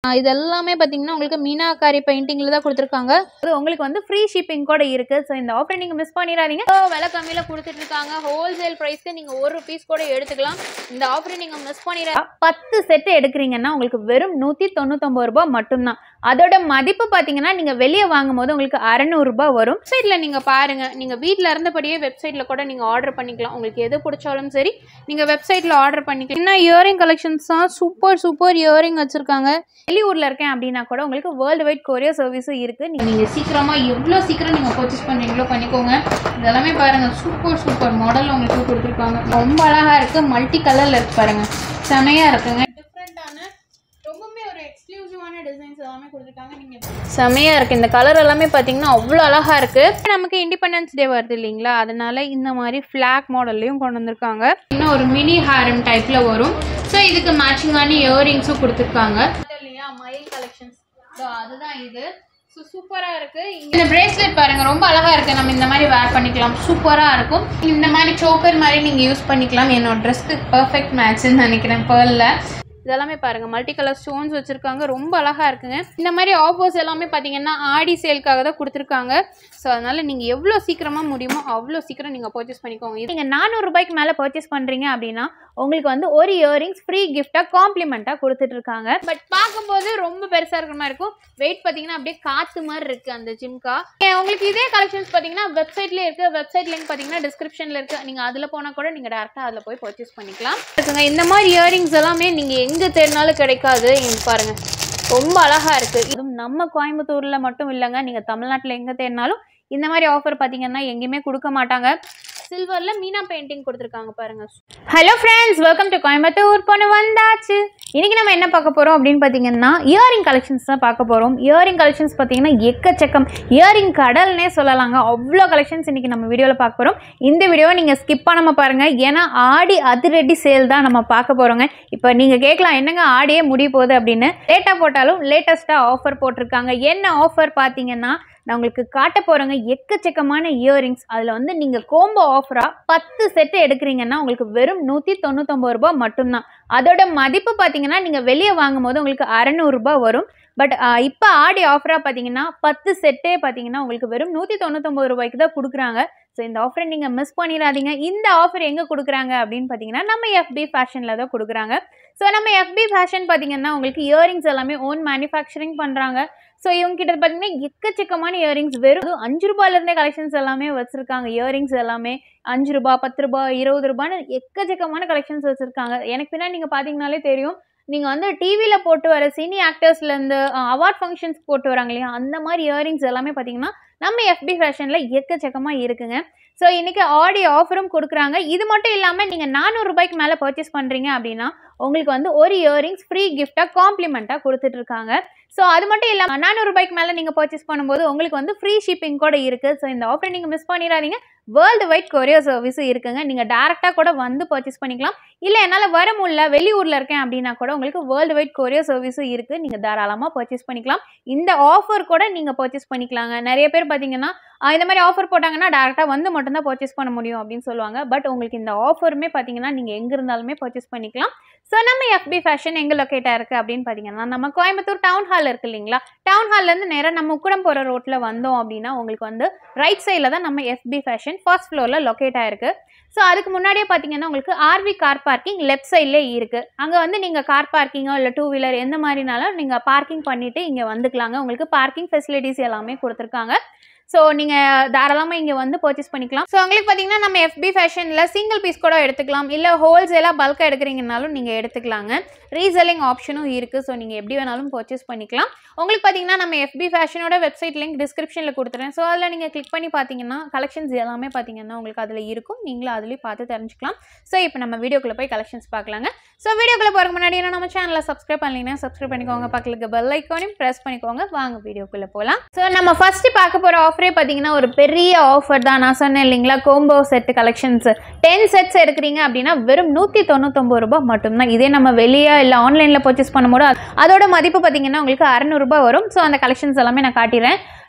இது எல்லாமே பார்த்தீங்கன்னா உங்களுக்கு மீனாக்காரி பெயிண்டிங்கில் தான் கொடுத்துருக்காங்க அது உங்களுக்கு வந்து ஃப்ரீ ஷிப்பிங் கூட இருக்குது ஸோ இந்த ஆஃபரை நீங்கள் மிஸ் பண்ணிடாதீங்க ஸோ விலை கம்மியில் கொடுத்துட்டு இருக்காங்க ஹோல்சேல் ப்ரைஸ்க்கு நீங்கள் ஒரு பீஸ் கூட எடுத்துக்கலாம் இந்த ஆஃபரை நீங்கள் மிஸ் பண்ணிட பத்து செட்டு எடுக்கிறீங்கன்னா உங்களுக்கு வெறும் நூற்றி தொண்ணூத்தொம்பது ரூபாய் மட்டும்தான் அதோட மதிப்பு பார்த்தீங்கன்னா நீங்கள் வெளியே வாங்கும் போது உங்களுக்கு அறநூறுபா வரும் வெப்சைட்டில் நீங்கள் பாருங்கள் நீங்கள் வீட்டில் இருந்தபடியே வெப்சைட்டில் கூட நீங்கள் ஆர்டர் பண்ணிக்கலாம் உங்களுக்கு எது பிடிச்சாலும் சரி நீங்கள் வெப்சைட்டில் ஆர்டர் பண்ணிக்கலாம் என்ன இயரிங் கலெக்ஷன்ஸ் தான் சூப்பர் சூப்பர் இயரிங் வச்சுருக்காங்க வெளியூரில் இருக்கேன் அப்படின்னா கூட உங்களுக்கு வேர்ல்டு வைட் கொரியர் சர்வீஸும் இருக்குது நீங்கள் சீக்கிரமாக எவ்வளோ சீக்கிரம் நீங்கள் பர்ச்சேஸ் பண்ணுறீங்களோ பண்ணிக்கோங்க இதெல்லாமே பாருங்கள் சூப்பர் சூப்பர் மாடல் உங்களுக்கு கொடுத்துருக்காங்க ரொம்ப அழகாக இருக்குது மல்டி கலரில் இருக்கு பாருங்கள் செமையாக இருக்குங்க டிஃப்ரெண்ட்டான ரொம்பவுமே ஒரு எக்ஸ்க்ளூசிவான டிசைன்ஸ் எல்லாமே கொடுத்துருக்காங்க நீங்கள் செமையாக இருக்குது இந்த கலர் எல்லாமே பார்த்தீங்கன்னா அவ்வளோ அழகாக இருக்குது நமக்கு இண்டிபெண்டன்ஸ் டே வருது இல்லைங்களா அதனால இந்த மாதிரி ஃப்ளாக் மாடல்லையும் கொண்டு வந்திருக்காங்க இன்னும் ஒரு மினி ஹேரம் டைப்பில் வரும் ஸோ இதுக்கு மேட்சிங்கான இயரிங்ஸும் கொடுத்துருக்காங்க இல்லையா மயில் கலெக்ஷன்ஸ் ஸோ அதுதான் இது ஸோ சூப்பராக இருக்குது இந்த பிரேஸ்லெட் பாருங்கள் ரொம்ப அழகாக இருக்குது நம்ம இந்த மாதிரி வேர் பண்ணிக்கலாம் சூப்பராக இருக்கும் இந்த மாதிரி சோக்கர் மாதிரி நீங்கள் யூஸ் பண்ணிக்கலாம் என்னோட ட்ரெஸ்க்கு பர்ஃபெக்ட் மேட்ச்னு நினைக்கிறேன் பேர்ல இதெல்லாமே பாருங்க மல்டி கலர் ஸ்டோன்ஸ் வச்சிருக்காங்க ரொம்ப அழகா இருக்குங்க இந்த மாதிரி ஆஃபர்ஸ் எல்லாமே பார்த்தீங்கன்னா ஆடி சேல்க்காக தான் கொடுத்துருக்காங்க ஸோ அதனால நீங்க எவ்வளோ சீக்கிரமா முடியுமோ அவ்வளோ சீக்கிரம் நீங்க பர்ச்சேஸ் பண்ணிக்கோங்க நீங்க நானூறு ரூபாய்க்கு மேலே பர்ச்சேஸ் பண்றீங்க அப்படின்னா உங்களுக்கு வந்து ஒரு இயரிங்ஸ் ஃப்ரீ கிஃப்டாக காம்ப்ளிமெண்ட்டாக கொடுத்துட்டு இருக்காங்க பட் பார்க்கும்போது ரொம்ப பெருசாக இருக்கிற மாதிரி இருக்கும் வெயிட் பார்த்தீங்கன்னா அப்படியே காற்று மாதிரி இருக்குது அந்த ஜிம்கா உங்களுக்கு இதே கலெக்ஷன்ஸ் பார்த்தீங்கன்னா வெப்சைட்லேயே இருக்குது வெப்சைட் லிங்க் பார்த்தீங்கன்னா டிஸ்கிரிப்ஷனில் இருக்குது நீங்கள் அதில் போனால் கூட நீங்கள் டேரெக்டாக அதில் போய் பர்ச்சேஸ் பண்ணிக்கலாம் இருக்குங்க இந்த மாதிரி இயரிங்ஸ் எல்லாமே நீங்கள் எங்கே தேடினாலும் கிடைக்காது இங்க பாருங்கள் ரொம்ப அழகாக இருக்குது இதுவும் நம்ம கோயம்புத்தூரில் மட்டும் இல்லைங்க நீங்கள் தமிழ்நாட்டில் எங்கே தேடினாலும் இந்த மாதிரி ஆஃபர் பார்த்தீங்கன்னா எங்கேயுமே கொடுக்க மாட்டாங்க சில்வரில் மீனா பெயிண்டிங் கொடுத்துருக்காங்க பாருங்க hello friends welcome to Coimbatore பொண்ணு வந்தாச்சு இன்னைக்கு நம்ம என்ன பார்க்க போகிறோம் அப்படின்னு பார்த்தீங்கன்னா இயரிங் கலெக்ஷன்ஸ் தான் பார்க்க போகிறோம் இயரிங் கலெக்ஷன்ஸ் பார்த்தீங்கன்னா எக்கச்சக்கம் இயரிங் கடல்னே சொல்லலாங்க அவ்வளோ கலெக்ஷன்ஸ் இன்னைக்கு நம்ம வீடியோவில் பார்க்க போகிறோம் இந்த வீடியோவை நீங்கள் ஸ்கிப் பண்ணாமல் பாருங்கள் ஏன்னா ஆடி அதிரடி சேல் தான் நம்ம பார்க்க போகிறோங்க இப்போ நீங்கள் கேட்கலாம் என்னங்க ஆடியே முடிய போகுது அப்படின்னு லேட்டாக போட்டாலும் லேட்டஸ்ட்டாக ஆஃபர் போட்டிருக்காங்க என்ன ஆஃபர் பார்த்தீங்கன்னா நான் உங்களுக்கு காட்ட போகிறேங்க எக்கச்சக்கமான இயரிங்ஸ் அதில் வந்து நீங்கள் கோம்போ ஆஃபராக பத்து செட்டு எடுக்கிறீங்கன்னா உங்களுக்கு வெறும் நூற்றி தொண்ணூத்தொம்பது ரூபாய் மட்டும்தான் அதோட மதிப்பு பார்த்தீங்கன்னா நீங்கள் வெளியே வாங்கும் போது உங்களுக்கு அறநூறுபா வரும் பட் இப்போ ஆடி ஆஃபராக பார்த்தீங்கன்னா பத்து செட்டே பார்த்தீங்கன்னா உங்களுக்கு வெறும் நூற்றி தொண்ணூத்தொம்பது ரூபாய்க்கு தான் கொடுக்குறாங்க ஸோ இந்த ஆஃபரை நீங்கள் மிஸ் பண்ணிடாதீங்க இந்த ஆஃபர் எங்கே கொடுக்குறாங்க அப்படின்னு பார்த்தீங்கன்னா நம்ம எஃபி ஃபேஷனில் தான் கொடுக்குறாங்க ஸோ நம்ம எஃபி ஃபேஷன் பார்த்தீங்கன்னா உங்களுக்கு இயரிங்ஸ் எல்லாமே ஓன் மேனுஃபேக்சரிங் பண்ணுறாங்க ஸோ இவங்க கிட்ட பார்த்தீங்கன்னா எக்கச்சக்கமான இயரிங்ஸ் வெறும் அஞ்சு ரூபாயிலேருந்தே கலெக்ஷன்ஸ் எல்லாமே வச்சுருக்காங்க இயரிங்ஸ் எல்லாமே அஞ்சு ரூபா பத்து ரூபா இருபது ரூபான்னு எக்கச்சக்கமான கலெக்ஷன்ஸ் வச்சுருக்காங்க எனக்கு பின்னாடி நீங்கள் பார்த்தீங்கனாலே தெரியும் நீங்கள் வந்து டிவியில் போட்டு வர சினி ஆக்டர்ஸ்லேருந்து அவார்ட் ஃபங்க்ஷன்ஸ் போட்டு வராங்க இல்லையா அந்த மாதிரி இயரிங்ஸ் எல்லாமே பார்த்தீங்கன்னா நம்ம எஃபி ஃபேஷனில் எக்கச்சக்கமாக இருக்குங்க ஸோ இன்றைக்கி ஆடி ஆஃபரும் கொடுக்குறாங்க இது மட்டும் இல்லாமல் நீங்கள் நானூறு ரூபாய்க்கு மேலே பர்ச்சேஸ் பண்ணுறீங்க அப்படின்னா உங்களுக்கு வந்து ஒரு இயரிங்ஸ் ஃப்ரீ கிஃப்டாக காம்ப்ளிமெண்ட்டாக கொடுத்துட்ருக்காங்க ஸோ அது மட்டும் இல்லாமல் நானூறு ரூபாய்க்கு மேலே நீங்கள் பர்ச்சேஸ் பண்ணும்போது உங்களுக்கு வந்து ஃப்ரீ ஷிப்பிங் கூட இருக்குது ஸோ இந்த ஆஃபரை நீங்கள் மிஸ் பண்ணிடாதீங்க வேர்ல்டு வைட் கொரியர் சர்வீஸும் இருக்குங்க நீங்கள் டேரெக்டாக கூட வந்து பர்ச்சேஸ் பண்ணிக்கலாம் இல்லை என்னால் வர முடியல வெளியூரில் இருக்கேன் அப்படின்னா கூட உங்களுக்கு வேர்ல்டு வைட் கொரியர் சர்வீஸும் இருக்குது நீங்கள் தாராளமாக பர்ச்சேஸ் பண்ணிக்கலாம் இந்த ஆஃபர் கூட நீங்கள் பர்ச்சேஸ் பண்ணிக்கலாங்க நிறைய பேர் பார்த்தீங்கன்னா இந்த மாதிரி ஆஃபர் போட்டாங்கன்னா டேரெக்டாக வந்து மட்டும்தான் பர்ச்சேஸ் பண்ண முடியும் அப்படின்னு சொல்லுவாங்க பட் உங்களுக்கு இந்த ஆஃபருமே பார்த்தீங்கன்னா நீங்கள் எங்கே இருந்தாலுமே பர்ச்சேஸ் பண்ணிக்கலாம் ஸோ நம்ம எஃபி ஃபேஷன் எங்கே லொக்கேட்டாக இருக்குது அப்படின்னு பார்த்தீங்கன்னா நம்ம கோயம்புத்தூர் டவுன் ஹால் இருக்குது இல்லைங்களா டவுன் ஹால்லேருந்து நேராக நம்ம உக்குடம் போகிற ரோட்டில் வந்தோம் அப்படின்னா உங்களுக்கு வந்து ரைட் சைடில் தான் நம்ம எஃபி ஃபேஷன் ஃபர்ஸ்ட் ஃப்ளோரில் லொக்கேட் ஆயிருக்கு ஸோ அதுக்கு முன்னாடியே பார்த்தீங்கன்னா உங்களுக்கு ஆர்வி கார் பார்க்கிங் லெஃப்ட் சைட்லேயே இருக்குது அங்கே வந்து நீங்கள் கார் பார்க்கிங்கோ இல்லை டூ வீலர் எந்த மாதிரினாலும் நீங்கள் பார்க்கிங் பண்ணிவிட்டு இங்கே வந்துக்கலாங்க உங்களுக்கு பார்க்கிங் ஃபெசிலிட்டிஸ் எல்லாமே கொடுத்துருக்காங்க ஸோ நீங்கள் தாராளமாக இங்கே வந்து பர்ச்சேஸ் பண்ணிக்கலாம் ஸோ உங்களுக்கு பார்த்தீங்கன்னா நம்ம எஃபி ஃபேஷனில் சிங்கிள் பீஸ் கூட எடுத்துக்கலாம் இல்லை ஹோல்சேலாக பல்காக எடுக்கிறீங்கனாலும் நீங்கள் எடுத்துக்கலாங்க ரீசெல்லிங் ஆப்ஷனும் இருக்குது ஸோ நீங்கள் எப்படி வேணாலும் பர்ச்சேஸ் பண்ணிக்கலாம் உங்களுக்கு பார்த்தீங்கன்னா நம்ம எஃபி ஃபேஷனோட வெப்சைட் லிங்க் டிஸ்கிரிப்ஷனில் கொடுத்துறேன் ஸோ அதில் நீங்கள் கிளிக் பண்ணி பார்த்தீங்கன்னா கலெக்ஷன்ஸ் எல்லாமே பார்த்தீங்கன்னா உங்களுக்கு அதில் இருக்கும் நீங்களும் அதுலேயும் பார்த்து தெரிஞ்சுக்கலாம் ஸோ இப்போ நம்ம வீடியோக்குள்ளே போய் கலெக்ஷன்ஸ் பார்க்கலாங்க ஸோ வீடியோக்குள்ளே போகிறக்கு முன்னாடி என்ன நம்ம சேனலை சப்ஸ்கிரைப் பண்ணலீங்கன்னா சப்ஸ்கிரைப் பண்ணிக்கோங்க பக்கத்துக்கு பெல் ஐக்கானையும் ப்ரெஸ் பண்ணிக்கோங்க வாங்க வீடியோக்குள்ளே போகலாம் ஸோ நம்ம ஃபஸ்ட்டு பார்க்க போகிற ஆஃபரே பார்த்தீங்கன்னா ஒரு பெரிய ஆஃபர் தான் நான் சொன்னேன் இல்லைங்களா combo set collections ten sets எடுக்கிறீங்க அப்படின்னா வெறும் நூற்றி தொண்ணூத்தொம்பது ரூபாய் மட்டும்தான் இதே நம்ம வெளியே இல்லை ஆன்லைனில் பர்ச்சேஸ் பண்ணும்போது அது- அதோட மதிப்பு பார்த்தீங்கன்னா உங்களுக்கு அறநூறுபா வரும் ஸோ அந்த கலெக்ஷன்ஸ் எல்லாமே நான் காட்டிடுறேன்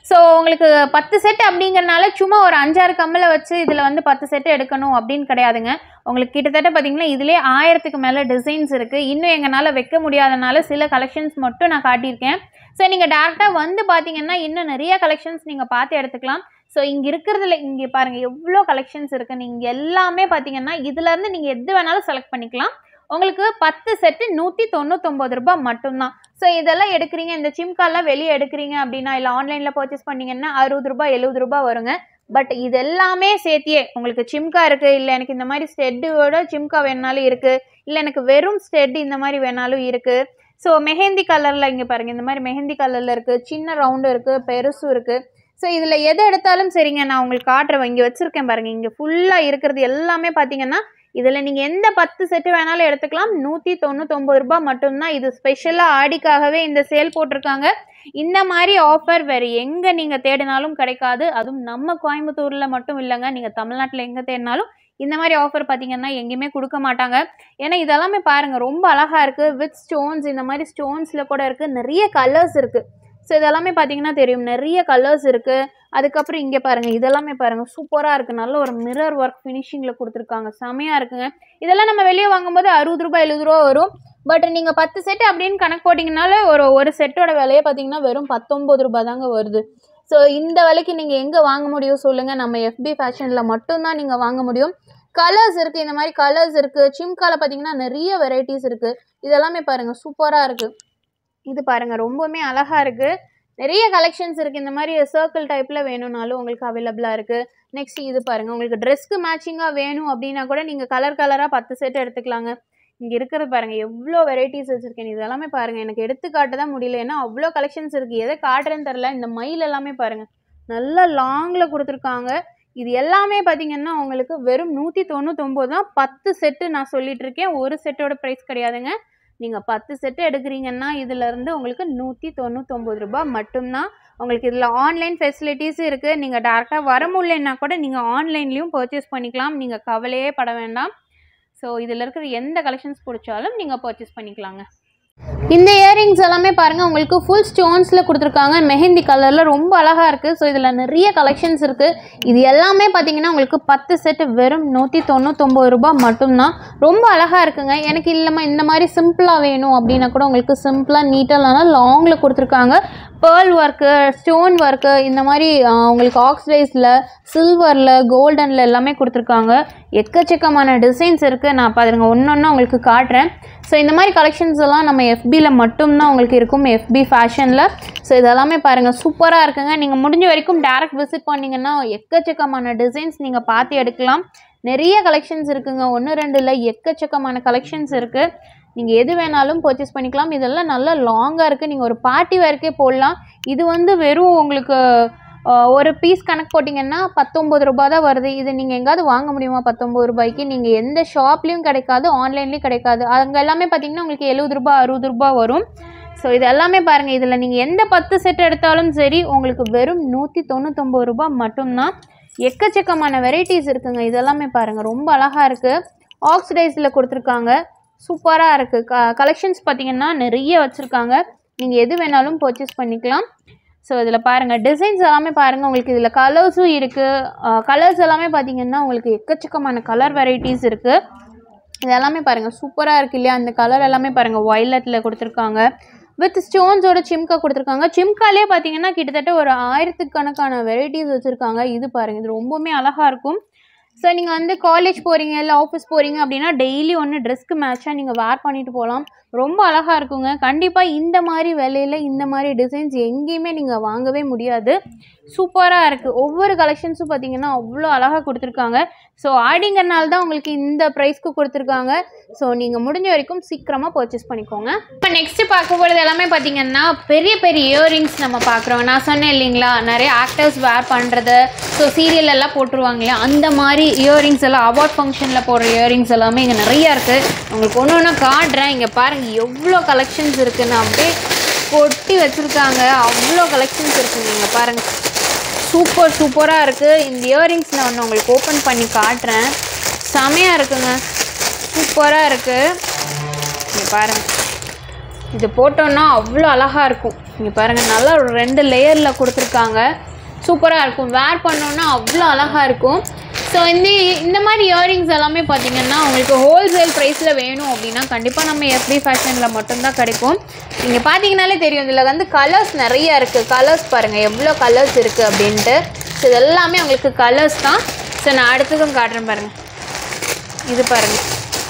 ஸோ உங்களுக்கு பத்து செட் அப்படிங்கறனால சும்மா ஒரு அஞ்சாறு கம்மலை வச்சு இதில் வந்து பத்து செட் எடுக்கணும் அப்படின்னு கிடையாதுங்க உங்களுக்கு கிட்டத்தட்ட பார்த்தீங்கன்னா இதிலே ஆயிரத்துக்கு மேலே டிசைன்ஸ் இருக்குது இன்னும் எங்களால் வைக்க முடியாதனால சில கலெக்ஷன்ஸ் மட்டும் நான் காட்டியிருக்கேன் ஸோ நீங்கள் டேரெக்டாக வந்து பார்த்தீங்கன்னா இன்னும் நிறைய கலெக்ஷன்ஸ் நீங்கள் பார்த்து எடுத்துக்கலாம் ஸோ இங்கே இருக்கிறதுல இங்கே பாருங்கள் எவ்வளோ கலெக்ஷன்ஸ் இருக்குது நீங்கள் எல்லாமே பார்த்தீங்கன்னா இதுலேருந்து நீங்கள் எது வேணாலும் செலக்ட் பண்ணிக்கலாம் உங்களுக்கு பத்து செட்டு நூற்றி தொண்ணூத்தொம்பது ரூபாய் மட்டும்தான் ஸோ இதெல்லாம் எடுக்கிறீங்க இந்த சிம்காலாம் வெளியே எடுக்கிறீங்க அப்படின்னா இல்லை ஆன்லைனில் பர்ச்சேஸ் பண்ணீங்கன்னா அறுபது ரூபாய் எழுபது ரூபாய் வருங்க பட் இது எல்லாமே சேர்த்தியே உங்களுக்கு சிம்கா இருக்குது இல்லை எனக்கு இந்த மாதிரி ஸ்டெட்டோட சிம்கா வேணாலும் இருக்குது இல்லை எனக்கு வெறும் ஸ்டெட் இந்த மாதிரி வேணாலும் இருக்குது ஸோ மெஹந்தி கலரில் இங்கே பாருங்கள் இந்த மாதிரி மெஹந்தி கலரில் இருக்குது சின்ன ரவுண்டு இருக்குது பெருசும் இருக்குது ஸோ இதில் எதை எடுத்தாலும் சரிங்க நான் உங்களுக்கு காட்டுறேன் இங்கே வச்சுருக்கேன் பாருங்கள் இங்கே ஃபுல்லாக இருக்கிறது எல்லாமே பார்த்தீங்கன்னா இதில் நீங்கள் எந்த பத்து செட்டு வேணாலும் எடுத்துக்கலாம் நூற்றி தொண்ணூத்தொம்பது ரூபாய் மட்டும்தான் இது ஸ்பெஷலாக ஆடிக்காகவே இந்த சேல் போட்டிருக்காங்க இந்த மாதிரி ஆஃபர் வேறு எங்கே நீங்கள் தேடினாலும் கிடைக்காது அதுவும் நம்ம கோயம்புத்தூரில் மட்டும் இல்லைங்க நீங்கள் தமிழ்நாட்டில் எங்கே தேடினாலும் இந்த மாதிரி ஆஃபர் பார்த்தீங்கன்னா எங்கேயுமே கொடுக்க மாட்டாங்க ஏன்னா இதெல்லாமே பாருங்கள் ரொம்ப அழகாக இருக்குது வித் ஸ்டோன்ஸ் இந்த மாதிரி ஸ்டோன்ஸில் கூட இருக்குது நிறைய கலர்ஸ் இருக்குது ஸோ இதெல்லாமே பார்த்தீங்கன்னா தெரியும் நிறைய கலர்ஸ் இருக்குது அதுக்கப்புறம் இங்கே பாருங்கள் இதெல்லாமே பாருங்கள் சூப்பராக இருக்குது நல்ல ஒரு மிரர் ஒர்க் ஃபினிஷிங்கில் கொடுத்துருக்காங்க செமையாக இருக்குங்க இதெல்லாம் நம்ம வெளியே வாங்கும்போது அறுபது ரூபாய் எழுபது ரூபா வரும் பட் நீங்கள் பத்து செட்டு அப்படின்னு கணக்கு போட்டிங்கனாலே ஒரு ஒரு செட்டோட விலையே பார்த்தீங்கன்னா வெறும் பத்தொம்பது ரூபாய் தாங்க வருது ஸோ இந்த விலைக்கு நீங்கள் எங்கே வாங்க முடியும் சொல்லுங்கள் நம்ம எஃபி ஃபேஷனில் மட்டும்தான் நீங்கள் வாங்க முடியும் கலர்ஸ் இருக்குது இந்த மாதிரி கலர்ஸ் இருக்குது சிம்கால பார்த்தீங்கன்னா நிறைய வெரைட்டிஸ் இருக்குது இதெல்லாமே பாருங்கள் சூப்பராக இருக்குது இது பாருங்கள் ரொம்பவுமே அழகாக இருக்குது நிறைய கலெக்ஷன்ஸ் இருக்குது இந்த மாதிரி சர்க்கிள் டைப்பில் வேணும்னாலும் உங்களுக்கு அவைலபிளாக இருக்குது நெக்ஸ்ட் இது பாருங்கள் உங்களுக்கு ட்ரெஸ்க்கு மேட்சிங்காக வேணும் அப்படின்னா கூட நீங்கள் கலர் கலராக பத்து செட் எடுத்துக்கலாங்க இங்கே இருக்கிறது பாருங்கள் எவ்வளோ வெரைட்டிஸ் வச்சுருக்கேன் இது எல்லாமே பாருங்கள் எனக்கு எடுத்து காட்ட தான் முடியல ஏன்னா அவ்வளோ கலெக்ஷன்ஸ் இருக்குது எதை காட்டுறேன்னு தெரில இந்த மயில் எல்லாமே பாருங்கள் நல்லா லாங்கில் கொடுத்துருக்காங்க இது எல்லாமே பார்த்தீங்கன்னா உங்களுக்கு வெறும் நூற்றி தொண்ணூத்தொம்பது தான் பத்து செட்டு நான் சொல்லிட்டு இருக்கேன் ஒரு செட்டோட ப்ரைஸ் கிடையாதுங்க நீங்கள் பத்து செட்டு எடுக்கிறீங்கன்னா இதிலேருந்து உங்களுக்கு நூற்றி தொண்ணூத்தொம்பது ரூபாய் மட்டும்தான் உங்களுக்கு இதில் ஆன்லைன் ஃபெசிலிட்டிஸும் இருக்குது நீங்கள் டேரெக்டாக வர முடியலன்னா கூட நீங்கள் ஆன்லைன்லேயும் பர்ச்சேஸ் பண்ணிக்கலாம் நீங்கள் கவலையே பட வேண்டாம் ஸோ இதில் இருக்கிற எந்த கலெக்ஷன்ஸ் பிடிச்சாலும் நீங்கள் பர்ச்சேஸ் பண்ணிக்கலாங்க இந்த இயரிங்ஸ் எல்லாமே பாருங்கள் உங்களுக்கு ஃபுல் ஸ்டோன்ஸில் கொடுத்துருக்காங்க மெஹந்தி கலரில் ரொம்ப அழகாக இருக்குது ஸோ இதில் நிறைய கலெக்ஷன்ஸ் இருக்குது இது எல்லாமே பார்த்தீங்கன்னா உங்களுக்கு பத்து செட்டு வெறும் நூற்றி தொண்ணூத்தொம்பது ரூபாய் மட்டும்தான் ரொம்ப அழகாக இருக்குங்க எனக்கு இல்லாமல் இந்த மாதிரி சிம்பிளாக வேணும் அப்படின்னா கூட உங்களுக்கு சிம்பிளாக நீட்டாக லாங்கில் கொடுத்துருக்காங்க பேர்ல் ஒர்க்கு ஸ்டோன் ஒர்க்கு இந்த மாதிரி ஆ, உங்களுக்கு ஆக்சிடைஸில் சில்வரில் கோல்டனில் எல்லாமே கொடுத்துருக்காங்க எக்கச்சக்கமான டிசைன்ஸ் இருக்குது நான் பாருங்க ஒன்று ஒன்று உங்களுக்கு காட்டுறேன் ஸோ இந்த மாதிரி கலெக்ஷன்ஸ் எல்லாம் நம்ம எஃபியில் மட்டும்தான் உங்களுக்கு இருக்கும் எஃபி ஃபேஷனில் ஸோ இதெல்லாமே பாருங்கள் சூப்பராக இருக்குங்க நீங்கள் முடிஞ்ச வரைக்கும் டேரக்ட் விசிட் பண்ணிங்கன்னா எக்கச்சக்கமான டிசைன்ஸ் நீங்கள் பார்த்து எடுக்கலாம் நிறைய கலெக்ஷன்ஸ் இருக்குங்க ஒன்று ரெண்டு இல்லை எக்கச்சக்கமான கலெக்ஷன்ஸ் இருக்குது நீங்கள் எது வேணாலும் பர்ச்சேஸ் பண்ணிக்கலாம் இதெல்லாம் நல்லா லாங்காக இருக்குது நீங்கள் ஒரு பார்ட்டி வேர்க்கே போடலாம் இது வந்து வெறும் உங்களுக்கு ஆஹ், ஒரு பீஸ் கணக்கு போட்டிங்கன்னா பத்தொம்பது ரூபாய் தான் வருது இது நீங்கள் எங்காவது வாங்க முடியுமா பத்தொம்பது ரூபாய்க்கு நீங்கள் எந்த ஷாப்லேயும் கிடைக்காது ஆன்லைன்லேயும் கிடைக்காது அங்கே எல்லாமே பார்த்தீங்கன்னா உங்களுக்கு எழுபது ரூபாய் அறுபது ரூபாய் வரும் ஸோ இது எல்லாமே பாருங்கள் இதில் நீங்கள் எந்த பத்து செட் எடுத்தாலும் சரி உங்களுக்கு வெறும் நூற்றி தொண்ணூத்தொம்பது ரூபாய் மட்டும்தான் எக்கச்சக்கமான வெரைட்டிஸ் இருக்குங்க இதெல்லாமே பாருங்கள் ரொம்ப அழகாக இருக்குது ஆக்சிடைஸில் கொடுத்துருக்காங்க சூப்பராக இருக்குது க கலெக்ஷன்ஸ் பார்த்தீங்கன்னா நிறைய வச்சுருக்காங்க நீங்கள் எது வேணாலும் பர்ச்சேஸ் பண்ணிக்கலாம் ஸோ இதில் பாருங்கள் டிசைன்ஸ் எல்லாமே பாருங்கள் உங்களுக்கு இதில் கலர்ஸும் இருக்குது கலர்ஸ் எல்லாமே பார்த்தீங்கன்னா உங்களுக்கு எக்கச்சக்கமான கலர் வெரைட்டிஸ் இருக்குது இது எல்லாமே பாருங்கள் சூப்பராக இருக்கு இல்லையா அந்த கலர் எல்லாமே பாருங்கள் வயலட்டில் கொடுத்துருக்காங்க வித் ஸ்டோன்ஸோட சிம்கா கொடுத்துருக்காங்க சிம்காலே பார்த்தீங்கன்னா கிட்டத்தட்ட ஒரு ஆயிரத்துக்கணக்கான வெரைட்டிஸ் வச்சுருக்காங்க இது பாருங்கள் இது ரொம்பவுமே அழகாக இருக்கும் ஸோ நீங்கள் வந்து காலேஜ் போகிறீங்க இல்லை ஆஃபீஸ் போகிறீங்க அப்படின்னா டெய்லி ஒன்று ட்ரெஸ்க்கு மேட்சாக நீங்கள் வேர் பண்ணிட்டு போகலாம் ரொம்ப அழகாக இருக்குங்க கண்டிப்பாக இந்த மாதிரி விலையில் இந்த மாதிரி டிசைன்ஸ் எங்கேயுமே நீங்கள் வாங்கவே முடியாது சூப்பராக இருக்குது ஒவ்வொரு கலெக்ஷன்ஸும் பார்த்தீங்கன்னா அவ்வளோ அழகாக கொடுத்துருக்காங்க ஸோ ஆடிங்கனால தான் உங்களுக்கு இந்த ப்ரைஸ்க்கு கொடுத்துருக்காங்க ஸோ நீங்கள் முடிஞ்ச வரைக்கும் சீக்கிரமாக பர்ச்சேஸ் பண்ணிக்கோங்க இப்போ நெக்ஸ்ட்டு பார்க்க போகிறது எல்லாமே பார்த்தீங்கன்னா பெரிய பெரிய இயரிங்ஸ் நம்ம பார்க்குறோம் நான் சொன்னேன் இல்லைங்களா நிறைய ஆக்டர்ஸ் வேர் பண்ணுறது ஸோ சீரியல் எல்லாம் போட்டுருவாங்க இல்லையா அந்த மாதிரி இயரிங்ஸ் எல்லாம் அவார்ட் ஃபங்க்ஷனில் போடுற இயரிங்ஸ் எல்லாமே இங்கே நிறையா இருக்குது உங்களுக்கு ஒன்று ஒன்று காட்டுறேன் இங்கே பாருங்கள் எவ்வளோ கலெக்ஷன்ஸ் இருக்குன்னு அப்படியே கொட்டி வச்சுருக்காங்க அவ்வளோ கலெக்ஷன்ஸ் இருக்குங்க இங்கே பாருங்கள் சூப்பர் சூப்பராக இருக்குது இந்த இயரிங்ஸ் நான் ஒன்று உங்களுக்கு ஓப்பன் பண்ணி காட்டுறேன் செமையாக இருக்குங்க சூப்பராக இருக்குது இங்கே பாருங்கள் இது போட்டோன்னா அவ்வளோ அழகாக இருக்கும் இங்கே பாருங்கள் நல்லா ஒரு ரெண்டு லேயரில் கொடுத்துருக்காங்க சூப்பராக இருக்கும் வேர் பண்ணோன்னா அவ்வளோ அழகாக இருக்கும் ஸோ இந்த இந்த மாதிரி இயரிங்ஸ் எல்லாமே பார்த்தீங்கன்னா உங்களுக்கு ஹோல்சேல் ப்ரைஸில் வேணும் அப்படின்னா கண்டிப்பாக நம்ம எஃபி ஃபேஷனில் மட்டும்தான் கிடைக்கும் நீங்கள் பார்த்தீங்கனாலே தெரியும் இதில் வந்து கலர்ஸ் நிறைய இருக்குது கலர்ஸ் பாருங்கள் எவ்வளோ கலர்ஸ் இருக்குது அப்படின்ட்டு ஸோ இது எல்லாமே உங்களுக்கு கலர்ஸ் தான் ஸோ நான் அடுத்ததும் காட்டுறேன் பாருங்கள் இது பாருங்கள்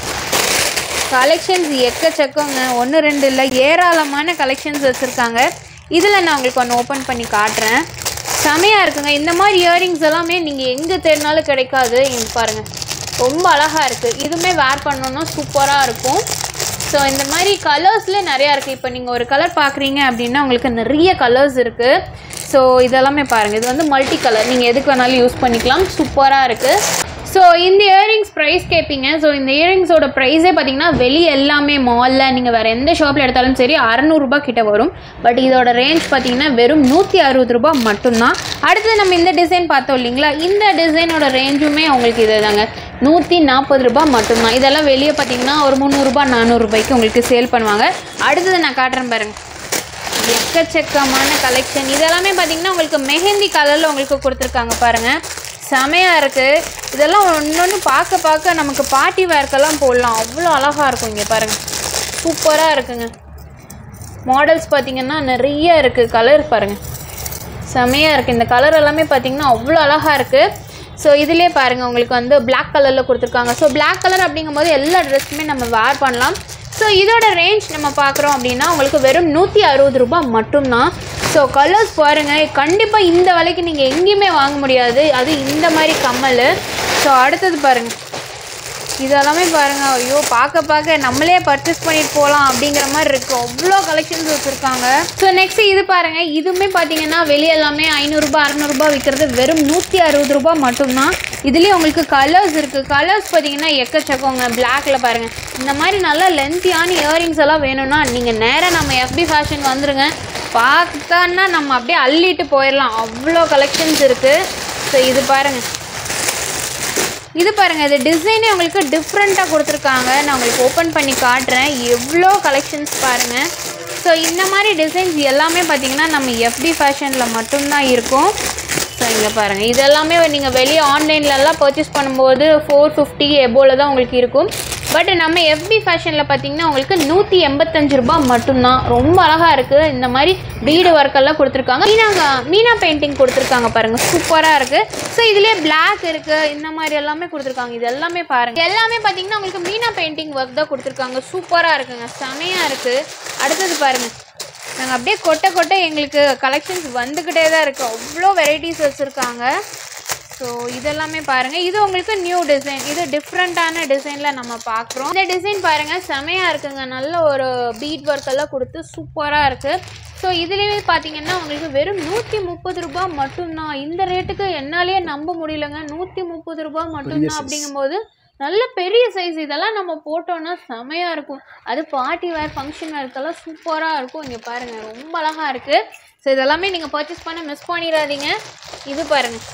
கலெக்ஷன்ஸ் எக்கச்சக்கங்க ஒன்று ரெண்டு இல்லை ஏராளமான கலெக்ஷன்ஸ் வச்சுருக்காங்க இதில் நான் உங்களுக்கு ஒன்று ஓப்பன் பண்ணி காட்டுறேன் செமையாக இருக்குங்க இந்த மாதிரி இயரிங்ஸ் எல்லாமே நீங்கள் எங்கே தேடினாலும் கிடைக்காது இங்க பாருங்கள் ரொம்ப அழகாக இருக்குது இதுவுமே வேர் பண்ணோன்னா சூப்பராக இருக்கும் ஸோ இந்த மாதிரி கலர்ஸில் நிறையா இருக்குது இப்போ நீங்கள் ஒரு கலர் பார்க்குறீங்க அப்படின்னா உங்களுக்கு நிறைய கலர்ஸ் இருக்குது ஸோ இதெல்லாமே பாருங்கள் இது வந்து மல்டி கலர் நீங்கள் எதுக்கு வேணாலும் யூஸ் பண்ணிக்கலாம் சூப்பராக இருக்குது ஸோ இந்த இயரிங்ஸ் ப்ரைஸ் கேட்பீங்க ஸோ இந்த இயரிங்ஸோட ப்ரைஸே பார்த்தீங்கன்னா வெளியே எல்லாமே மாலில் நீங்கள் வேறு எந்த ஷாப்பில் எடுத்தாலும் சரி அறநூறுபா கிட்ட வரும் பட் இதோட ரேஞ்ச் பார்த்தீங்கன்னா வெறும் நூற்றி அறுபது ரூபாய் மட்டும்தான் அடுத்து நம்ம இந்த டிசைன் பார்த்தோம் இல்லைங்களா இந்த டிசைனோட ரேஞ்சுமே உங்களுக்கு இது தாங்க நூற்றி நாற்பது ரூபாய் மட்டும்தான் இதெல்லாம் வெளியே பார்த்தீங்கன்னா ஒரு முந்நூறுரூபா நானூறுரூபாய்க்கு உங்களுக்கு சேல் பண்ணுவாங்க அடுத்தது நான் காட்டுறேன் பாருங்க எக்கச்சக்கமான கலெக்ஷன் இதெல்லாமே பார்த்தீங்கன்னா உங்களுக்கு மெஹந்தி கலரில் உங்களுக்கு கொடுத்துருக்காங்க பாருங்கள் செமையாக இருக்குது இதெல்லாம் ஒன்று பார்க்க பார்க்க நமக்கு பார்ட்டி வேர்க்கெல்லாம் போடலாம் அவ்வளோ அழகாக இருக்கும் இங்கே பாருங்கள் சூப்பராக இருக்குங்க மாடல்ஸ் பார்த்தீங்கன்னா நிறைய இருக்குது கலர் பாருங்கள் செமையாக இருக்குது இந்த கலர் எல்லாமே பார்த்தீங்கன்னா அவ்வளோ அழகாக இருக்குது ஸோ இதிலே பாருங்கள் உங்களுக்கு வந்து Black கலரில் கொடுத்துருக்காங்க ஸோ Black கலர் அப்படிங்கும்போது எல்லா ட்ரெஸ்ஸுமே நம்ம வேர் பண்ணலாம் ஸோ இதோட ரேஞ்ச் நம்ம பார்க்குறோம் அப்படின்னா உங்களுக்கு வெறும் நூற்றி அறுபது ரூபாய் மட்டும்தான் ஸோ கலர்ஸ் பாருங்கள் கண்டிப்பாக இந்த விலைக்கு நீங்கள் எங்கேயுமே வாங்க முடியாது அது இந்த மாதிரி கம்மல் ஸோ அடுத்தது பாருங்கள் இதெல்லாமே பாருங்க ஐயோ பார்க்க பார்க்க நம்மளே பர்ச்சேஸ் பண்ணிட்டு போகலாம் அப்படிங்கிற மாதிரி இருக்கு அவ்வளோ கலெக்ஷன்ஸ் வச்சுருக்காங்க ஸோ நெக்ஸ்ட் இது பாருங்க இதுவுமே பார்த்தீங்கன்னா வெளியே எல்லாமே ஐநூறுரூபா அறநூறுபா விற்கிறது வெறும் நூற்றி அறுபது ரூபாய் மட்டும்தான் இதுலேயே உங்களுக்கு கலர்ஸ் இருக்குது கலர்ஸ் பார்த்தீங்கன்னா எக்கச்சக்கங்க பிளாக்ல பாருங்க இந்த மாதிரி நல்லா லென்த்தியான இயரிங்ஸ் எல்லாம் வேணும்னா நீங்கள் நேராக நம்ம எஃபி ஃபேஷன் வந்துருங்க பார்த்தான்னா நம்ம அப்படியே அள்ளிட்டு போயிடலாம் அவ்வளோ கலெக்ஷன்ஸ் இருக்குது ஸோ இது பாருங்கள் இது பாருங்கள் இது டிசைனே உங்களுக்கு டிஃப்ரெண்ட்டாக கொடுத்துருக்காங்க நான் உங்களுக்கு ஓப்பன் பண்ணி காட்டுறேன் எவ்வளோ கலெக்ஷன்ஸ் பாருங்கள் ஸோ இந்த மாதிரி டிசைன்ஸ் எல்லாமே பார்த்தீங்கன்னா நம்ம எஃபி ஃபேஷனில் மட்டும்தான் இருக்கும் ஸோ இங்கே பாருங்கள் இது எல்லாமே நீங்கள் வெளியே ஆன்லைன்லலாம் பர்ச்சேஸ் பண்ணும்போது ஃபோர் ஃபிஃப்டி எபோவில் தான் உங்களுக்கு இருக்கும் பட் நம்ம எஃபி ஃபேஷனில் பார்த்தீங்கன்னா உங்களுக்கு நூற்றி எண்பத்தஞ்சு ரூபாய் மட்டும்தான் ரொம்ப அழகாக இருக்குது இந்த மாதிரி பீடு ஒர்க்கெல்லாம் கொடுத்துருக்காங்க மீனாங்க மீனா பெயிண்டிங் கொடுத்துருக்காங்க பாருங்கள் சூப்பராக இருக்குது ஸோ இதுலேயே பிளாக் இருக்குது இந்த மாதிரி எல்லாமே கொடுத்துருக்காங்க இது எல்லாமே பாருங்கள் எல்லாமே பார்த்தீங்கன்னா உங்களுக்கு மீனா பெயிண்டிங் ஒர்க் தான் கொடுத்துருக்காங்க சூப்பராக இருக்குங்க செமையாக இருக்குது அடுத்தது பாருங்கள் நாங்கள் அப்படியே கொட்டை கொட்டை எங்களுக்கு கலெக்ஷன்ஸ் வந்துக்கிட்டே தான் இருக்குது அவ்வளோ வெரைட்டிஸ் வச்சுருக்காங்க ஸோ இதெல்லாமே பாருங்கள் இது உங்களுக்கு நியூ டிசைன் இது டிஃப்ரெண்ட்டான டிசைனில் நம்ம பார்க்குறோம் இந்த டிசைன் பாருங்கள் செமையாக இருக்குங்க நல்ல ஒரு பீட் ஒர்க் எல்லாம் கொடுத்து சூப்பராக இருக்குது ஸோ இதுலேயே பார்த்தீங்கன்னா உங்களுக்கு வெறும் நூற்றி முப்பது ரூபாய் மட்டும்தான் இந்த ரேட்டுக்கு என்னாலேயே நம்ப முடியலங்க நூற்றி முப்பது ரூபாய் மட்டும்தான் அப்படிங்கும்போது நல்ல பெரிய சைஸ் இதெல்லாம் நம்ம போட்டோன்னா செமையாக இருக்கும் அது பார்ட்டி வேர் ஃபங்க்ஷன் வேர்க்கெல்லாம் சூப்பராக இருக்கும் இங்கே பாருங்கள் ரொம்ப அழகாக இருக்குது ஸோ இதெல்லாமே நீங்கள் பர்ச்சேஸ் பண்ண மிஸ் பண்ணிடாதீங்க இது பாருங்கள்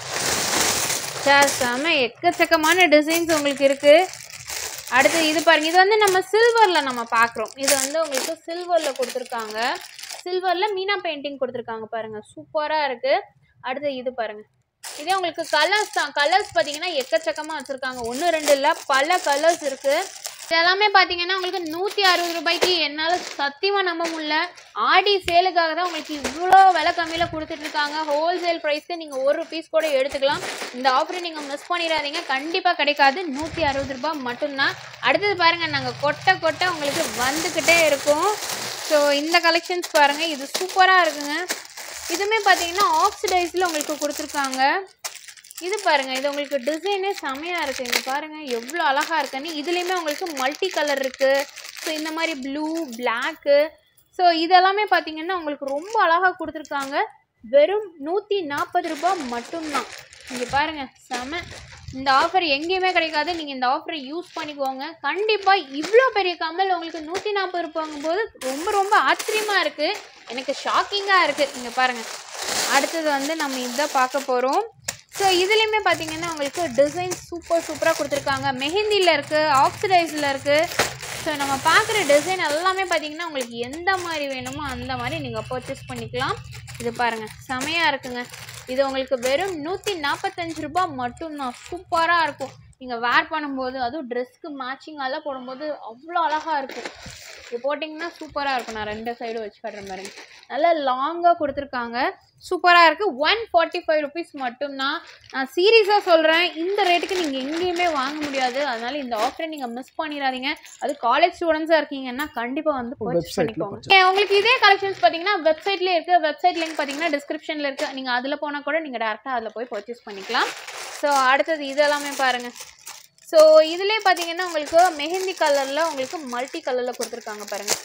சார் செம எக்கச்சக்கமான டிசைன்ஸ் உங்களுக்கு இருக்குது அடுத்து இது பாருங்க இது வந்து நம்ம சில்வரில் நம்ம பார்க்குறோம் இது வந்து உங்களுக்கு சில்வரில் கொடுத்துருக்காங்க சில்வரில் மீனா பெயிண்டிங் கொடுத்துருக்காங்க பாருங்கள் சூப்பராக இருக்குது அடுத்து இது பாருங்கள் இதே உங்களுக்கு கலர்ஸ் தான் கலர்ஸ் பார்த்தீங்கன்னா எக்கச்சக்கமாக வச்சுருக்காங்க ஒன்று ரெண்டு இல்லை பல கலர்ஸ் இருக்குது இது எல்லாமே பார்த்தீங்கன்னா உங்களுக்கு நூற்றி அறுபது ரூபாய்க்கு என்னால் சத்தியமாக நம்ப முடியல ஆடி சேலுக்காக தான் உங்களுக்கு இவ்வளோ விலை கம்மியில் கொடுத்துட்ருக்காங்க ஹோல்சேல் ப்ரைஸ்க்கு நீங்கள் ஒரு பீஸ் கூட எடுத்துக்கலாம் இந்த ஆஃபரை நீங்கள் மிஸ் பண்ணிடாதீங்க கண்டிப்பாக கிடைக்காது நூற்றி அறுபது ரூபாய் மட்டும்தான் அடுத்தது பாருங்கள் நாங்கள் கொட்டை கொட்டை உங்களுக்கு வந்துக்கிட்டே இருக்கும் ஸோ இந்த கலெக்ஷன்ஸ் பாருங்கள் இது சூப்பராக இருக்குங்க இதுவுமே பார்த்தீங்கன்னா ஆக்சிடைஸில் உங்களுக்கு கொடுத்துருக்காங்க இது பாருங்க இது உங்களுக்கு டிசைனே செமையாக இருக்குது இங்கே பாருங்கள் எவ்வளோ அழகாக இருக்குன்னு இதுலேயுமே உங்களுக்கு மல்டி கலர் இருக்குது ஸோ இந்த மாதிரி ப்ளூ பிளாக்கு ஸோ இதெல்லாமே பார்த்தீங்கன்னா உங்களுக்கு ரொம்ப அழகாக கொடுத்துருக்காங்க வெறும் நூற்றி நாற்பது ரூபாய் மட்டும்தான் இங்கே பாருங்கள் செம இந்த ஆஃபர் எங்கேயுமே கிடைக்காது நீங்கள் இந்த ஆஃபரை யூஸ் பண்ணிக்கோங்க கண்டிப்பாக இவ்வளோ பெரிய கமல் உங்களுக்கு நூற்றி நாற்பது ரூபாங்கும் போது ரொம்ப ரொம்ப ஆச்சரியமாக இருக்குது எனக்கு ஷாக்கிங்காக இருக்குது இங்கே பாருங்கள் அடுத்தது வந்து நம்ம இதான் பார்க்க போகிறோம் ஸோ இதுலேயுமே பார்த்தீங்கன்னா உங்களுக்கு டிசைன் சூப்பர் சூப்பராக கொடுத்துருக்காங்க மெஹந்தியில் இருக்குது ஆக்சிடைஸில் இருக்குது ஸோ ஸோ நம்ம பார்க்குற டிசைன் எல்லாமே பார்த்தீங்கன்னா உங்களுக்கு எந்த மாதிரி வேணுமோ அந்த மாதிரி நீங்கள் பர்ச்சேஸ் பண்ணிக்கலாம் இது பாருங்கள் செமையாக இருக்குங்க இது உங்களுக்கு வெறும் நூற்றி நாற்பத்தஞ்சு ரூபாய் மட்டும்தான் சூப்பராக இருக்கும் நீங்கள் வேர் பண்ணும்போது அதுவும் ட்ரெஸ்க்கு மேட்சிங்காலாம் போடும்போது அவ்வளோ அழகாக இருக்கும் இது போட்டிங்கன்னா சூப்பராக இருக்கும் நான் ரெண்டு சைடும் வச்சு காட்டுறேன் பாருங்க நல்லா லாங்காக கொடுத்துருக்காங்க சூப்பராக இருக்குது ஒன் ஃபார்ட்டி ஃபைவ் ருபீஸ் மட்டும்தான் நான் சீரியஸாக சொல்கிறேன் இந்த ரேட்டுக்கு நீங்கள் எங்கேயுமே வாங்க முடியாது அதனால இந்த ஆஃபரை நீங்கள் மிஸ் பண்ணிடாதீங்க அது காலேஜ் ஸ்டூடெண்ட்ஸாக இருக்கீங்கன்னா கண்டிப்பாக வந்து பர்ச்சேஸ் Website ல பண்ணிக்கோங்க ஏன் உங்களுக்கு இதே கலெக்ஷன்ஸ் பார்த்தீங்கன்னா வெப்சைட்லேயே இருக்குது வெப்சைட் லிங்க் பார்த்தீங்கன்னா டிஸ்கிரிப்ஷனில் இருக்குது நீங்கள் அதில் போனால் கூட நீங்கள் டேரெக்டாக அதில் போய் பர்ச்சேஸ் பண்ணிக்கலாம் ஸோ அடுத்தது இது எல்லாமே பாருங்கள் ஸோ இதுலேயே பார்த்தீங்கன்னா உங்களுக்கு மெஹந்தி கலரில் உங்களுக்கு மல்டி கலரில் கொடுத்துருக்காங்க பாருங்கள்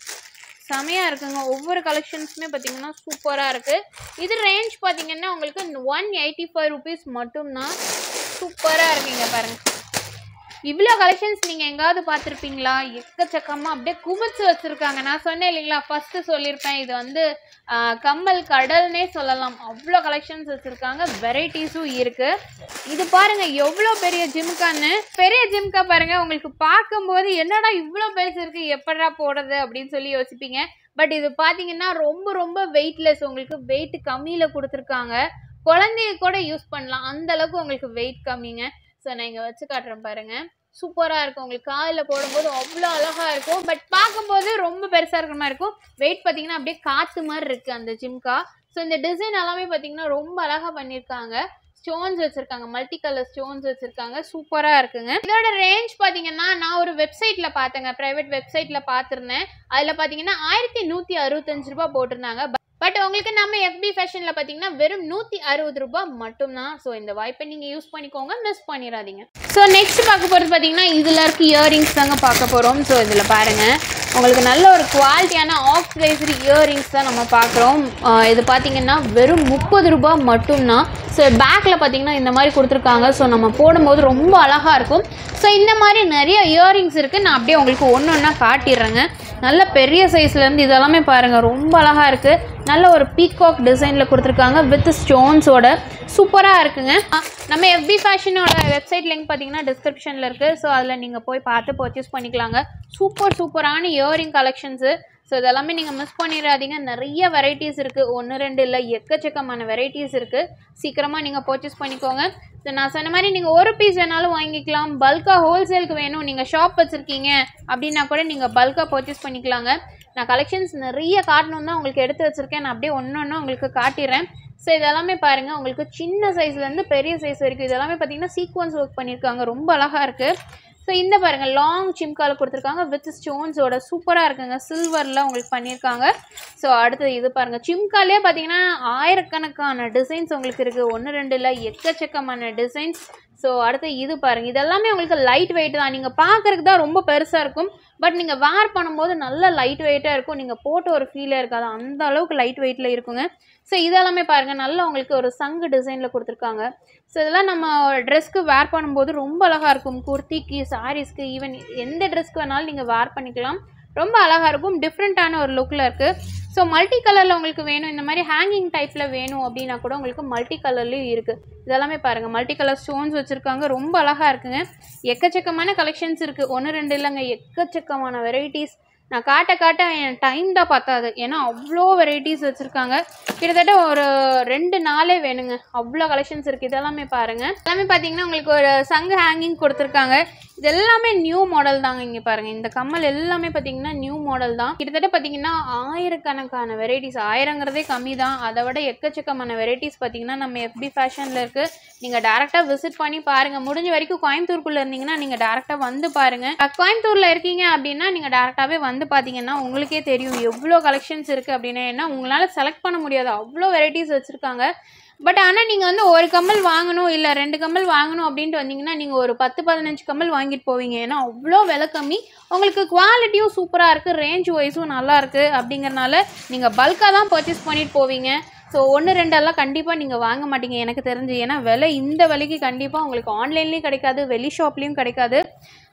செமையாக இருக்குங்க ஒவ்வொரு கலெக்ஷன்ஸுமே பார்த்தீங்கன்னா சூப்பராக இருக்குது இது ரேஞ்ச் பார்த்தீங்கன்னா உங்களுக்கு ஒன் எயிட்டி ஃபைவ் ருபீஸ் மட்டும்தான் சூப்பராக இருக்குங்க பாருங்கள் இவ்வளோ கலெக்ஷன்ஸ் நீங்கள் எங்காவது பார்த்துருப்பீங்களா எக்கச்சக்கமாக அப்படியே குமிச்சு வச்சுருக்காங்க நான் சொன்னேன் இல்லைங்களா ஃபஸ்ட்டு சொல்லியிருப்பேன் இது வந்து ஆ, கம்மல் கடல்னே சொல்லலாம் அவ்வளோ கலெக்ஷன்ஸ் வச்சுருக்காங்க வெரைட்டிஸும் இருக்குது இது பாருங்க எவ்வளோ பெரிய ஜிம்கான்னு பெரிய ஜிம்கா பாருங்க உங்களுக்கு பார்க்கும்போது என்னடா இவ்வளோ பெருசு இருக்கு எப்படா போடுறது அப்படின்னு சொல்லி யோசிப்பீங்க பட் இது பார்த்தீங்கன்னா ரொம்ப ரொம்ப வெயிட்லெஸ் உங்களுக்கு வெயிட் கம்மியில் கொடுத்துருக்காங்க குழந்தைய கூட யூஸ் பண்ணலாம் அந்த அளவுக்கு உங்களுக்கு வெயிட் கம்மிங்க ஸோ நான் இங்கே வச்சு காட்டுறேன் பாருங்க சூப்பராக இருக்கும் உங்களுக்கு காலில் போடும்போது அவ்வளோ அழகாக இருக்கும் பட் பார்க்கும்போது ரொம்ப பெருசாக இருக்கிற மாதிரி இருக்கும் வெயிட் பார்த்தீங்கன்னா அப்படியே காற்று மாதிரி இருக்குது அந்த ஜிம்கா ஸோ இந்த டிசைன் எல்லாமே பார்த்தீங்கன்னா ரொம்ப அழகாக பண்ணியிருக்காங்க ஸ்டோன்ஸ் வச்சுருக்காங்க மல்டி கலர் ஸ்டோன்ஸ் வச்சுருக்காங்க சூப்பராக இருக்குங்க இதோட ரேஞ்ச் பார்த்தீங்கன்னா நான் ஒரு வெப்சைட்டில் பார்த்தேங்க ப்ரைவேட் வெப்சைட்டில் பார்த்துருந்தேன் அதில் பார்த்தீங்கன்னா ஆயிரத்தி நூற்றி அறுபத்தஞ்சு ரூபாய் போட்டிருந்தாங்க பட் உங்களுக்கு நம்ம எஃபி ஃபேஷனில் பார்த்தீங்கன்னா வெறும் நூற்றி அறுபது ரூபாய் மட்டும்தான் ஸோ இந்த வாய்ப்பை நீங்கள் யூஸ் பண்ணிக்கோங்க மிஸ் பண்ணிடாதீங்க ஸோ நெக்ஸ்ட் பார்க்க போகிறது பார்த்தீங்கன்னா இதில் இருக்க இயரிங்ஸ் தாங்க பார்க்க போகிறோம் ஸோ இதில் பாருங்கள் உங்களுக்கு நல்ல ஒரு குவாலிட்டியான ஆஃப் ப்ரைஸ்டு இயரிங்ஸ் தான் நம்ம பார்க்குறோம் இது பார்த்தீங்கன்னா வெறும் முப்பது ரூபாய் மட்டும்தான் ஸோ பேக்கில் பார்த்தீங்கன்னா இந்த மாதிரி கொடுத்துருக்காங்க ஸோ நம்ம போடும்போது ரொம்ப அழகாக இருக்கும் ஸோ இந்த மாதிரி நிறைய இயரிங்ஸ் இருக்குது நான் அப்படியே உங்களுக்கு ஒன்று ஒன்றா காட்டிடுறேங்க நல்ல பெரிய சைஸ்லேருந்து இதெல்லாமே பாருங்கள் ரொம்ப அழகாக இருக்குது நல்ல ஒரு பீகாக் டிசைனில் கொடுத்துருக்காங்க வித் ஸ்டோன்ஸோட சூப்பராக இருக்குங்க ஆ, நம்ம எஃபி ஃபேஷனோட வெப்சைட் லிங்க் பார்த்தீங்கன்னா டிஸ்கிரிப்ஷனில் இருக்குது ஸோ அதில் நீங்கள் போய் பார்த்து பர்ச்சேஸ் பண்ணிக்கலாங்க சூப்பர் சூப்பரான இயரிங் கலெக்ஷன்ஸு ஸோ இதெல்லாமே நீங்கள் மிஸ் பண்ணிடாதீங்க நிறைய வெரைட்டிஸ் இருக்குது ஒன்று ரெண்டு இல்லை எக்கச்சக்கமான வெரைட்டிஸ் இருக்குது சீக்கிரமாக நீங்கள் பர்ச்சேஸ் பண்ணிக்கோங்க ஸோ நான் சொன்ன மாதிரி நீங்கள் ஒரு பீஸ் வேணாலும் வாங்கிக்கலாம் பல்காக ஹோல்சேலுக்கு வேணும் நீங்கள் ஷாப் வச்சுருக்கீங்க அப்படின்னா கூட நீங்கள் பல்காக பர்ச்சேஸ் பண்ணிக்கலாங்க நான் கலெக்ஷன்ஸ் நிறைய காட்டணும் தான் உங்களுக்கு எடுத்து வச்சுருக்கேன் நான் அப்படியே ஒன்று ஒன்று உங்களுக்கு காட்டிடுறேன் ஸோ இதெல்லாமே பாருங்கள் உங்களுக்கு சின்ன சைஸ்லேருந்து பெரிய சைஸ் வரைக்கும் இதெல்லாமே பார்த்தீங்கன்னா சீக்வன்ஸ் ஒர்க் பண்ணியிருக்காங்க ரொம்ப அழகாக இருக்குது ஸோ இந்த பாருங்கள் லாங் சிம்கால கொடுத்துருக்காங்க வித் ஸ்டோன்ஸோட சூப்பராக இருக்குங்க சில்வரில் உங்களுக்கு பண்ணியிருக்காங்க ஸோ அடுத்தது இது பாருங்கள் சிம்காலே பார்த்தீங்கன்னா ஆயிரக்கணக்கான டிசைன்ஸ் உங்களுக்கு இருக்குது ஒன்று ரெண்டு இல்லை எக்கச்சக்கமான டிசைன்ஸ் ஸோ அடுத்து இது பாருங்கள் இதெல்லாமே உங்களுக்கு லைட் வெயிட் தான் நீங்கள் பார்க்குறதுக்கு தான் ரொம்ப பெருசாக இருக்கும் பட் நீங்கள் வேர் பண்ணும்போது நல்ல லைட் வெயிட்டாக இருக்கும் நீங்கள் போட்ட ஒரு ஃபீலே இருக்காது அந்த அளவுக்கு லைட் வெயிட்டில் இருக்குங்க ஸோ இதெல்லாமே பாருங்கள் நல்லா உங்களுக்கு ஒரு சங்கு டிசைனில் கொடுத்துருக்காங்க ஸோ இதெல்லாம் நம்ம ட்ரெஸ்க்கு வேர் பண்ணும்போது ரொம்ப அழகாக இருக்கும் குர்த்திக்கு சாரீஸ்க்கு ஈவன் எந்த ட்ரெஸ்க்கு வேணாலும் நீங்கள் வேர் பண்ணிக்கலாம் ரொம்ப அழகாக இருக்கும் டிஃப்ரெண்ட்டான ஒரு லுக்கில் இருக்குது ஸோ மல்டி கலரில் உங்களுக்கு வேணும் இந்த மாதிரி ஹேங்கிங் டைப்பில் வேணும் அப்படின்னா கூட உங்களுக்கு மல்டி கலர்லேயும் இருக்குது இதெல்லாமே பாருங்கள் மல்டி கலர் ஸ்டோன்ஸ் வச்சுருக்காங்க ரொம்ப அழகாக இருக்குங்க எக்கச்சக்கமான கலெக்ஷன்ஸ் இருக்குது ஒன்று ரெண்டு இல்லைங்க எக்கச்சக்கமான வெரைட்டிஸ் நான் காட்ட காட்ட என் டைம் தான் பத்தாது ஏன்னா அவ்வளோ வெரைட்டிஸ் வச்சுருக்காங்க கிட்டத்தட்ட ஒரு ரெண்டு நாளே வேணுங்க அவ்வளோ கலெக்ஷன்ஸ் இருக்குது இதெல்லாமே பாருங்கள் எல்லாமே பார்த்தீங்கன்னா உங்களுக்கு ஒரு சங்கு ஹேங்கிங் கொடுத்துருக்காங்க இது எல்லாமே நியூ மாடல் தாங்க இங்கே பாருங்கள் இந்த கம்மல் எல்லாமே பார்த்தீங்கன்னா நியூ மாடல் தான் கிட்டத்தட்ட பார்த்தீங்கன்னா ஆயிரக்கணக்கான வெரைட்டிஸ் ஆயிரங்கிறதே கம்மி தான் அதை விட எக்கச்சக்கமான வெரைட்டிஸ் பார்த்தீங்கன்னா நம்ம எஃபி ஃபேஷனில் இருக்குது நீங்கள் டேரெக்டாக விசிட் பண்ணி பாருங்கள் முடிஞ்ச வரைக்கும் கோயம்புத்தூருக்குள்ளே இருந்தீங்கன்னா நீங்கள் டேரெக்டாக வந்து பாருங்கள் அஹ் கோயம்புத்தூரில் இருக்கீங்க அப்படின்னா நீங்கள் டேரெக்டாகவே வந்து பார்த்தீங்கன்னா உங்களுக்கே தெரியும் எவ்வளோ கலெக்ஷன்ஸ் இருக்குது அப்படின்னு ஏன்னா உங்களால் செலக்ட் பண்ண முடியாது அவ்வளோ வெரைட்டிஸ் வச்சுருக்காங்க பட் ஆனால் நீங்கள் வந்து ஒரு கம்மல் வாங்கணும் இல்லை ரெண்டு கம்மல் வாங்கணும் அப்படின்ட்டு வந்தீங்கன்னா நீங்கள் ஒரு பத்து பதினஞ்சு கம்மல் வாங்கிட்டு போவீங்க ஏன்னா அவ்வளோ விலை கம்மி உங்களுக்கு குவாலிட்டியும் சூப்பராக இருக்குது ரேஞ்ச் வைஸும் நல்லா இருக்குது அப்படிங்கறனால நீங்கள் பல்காக தான் பர்ச்சேஸ் பண்ணிட்டு போவீங்க ஸோ ஒன்று ரெண்டெல்லாம் கண்டிப்பாக நீங்கள் வாங்க மாட்டீங்க எனக்கு தெரிஞ்சு ஏன்னா விலை இந்த விலைக்கு கண்டிப்பாக உங்களுக்கு ஆன்லைன்லேயும் கிடைக்காது வெளி ஷாப்லேயும் கிடைக்காது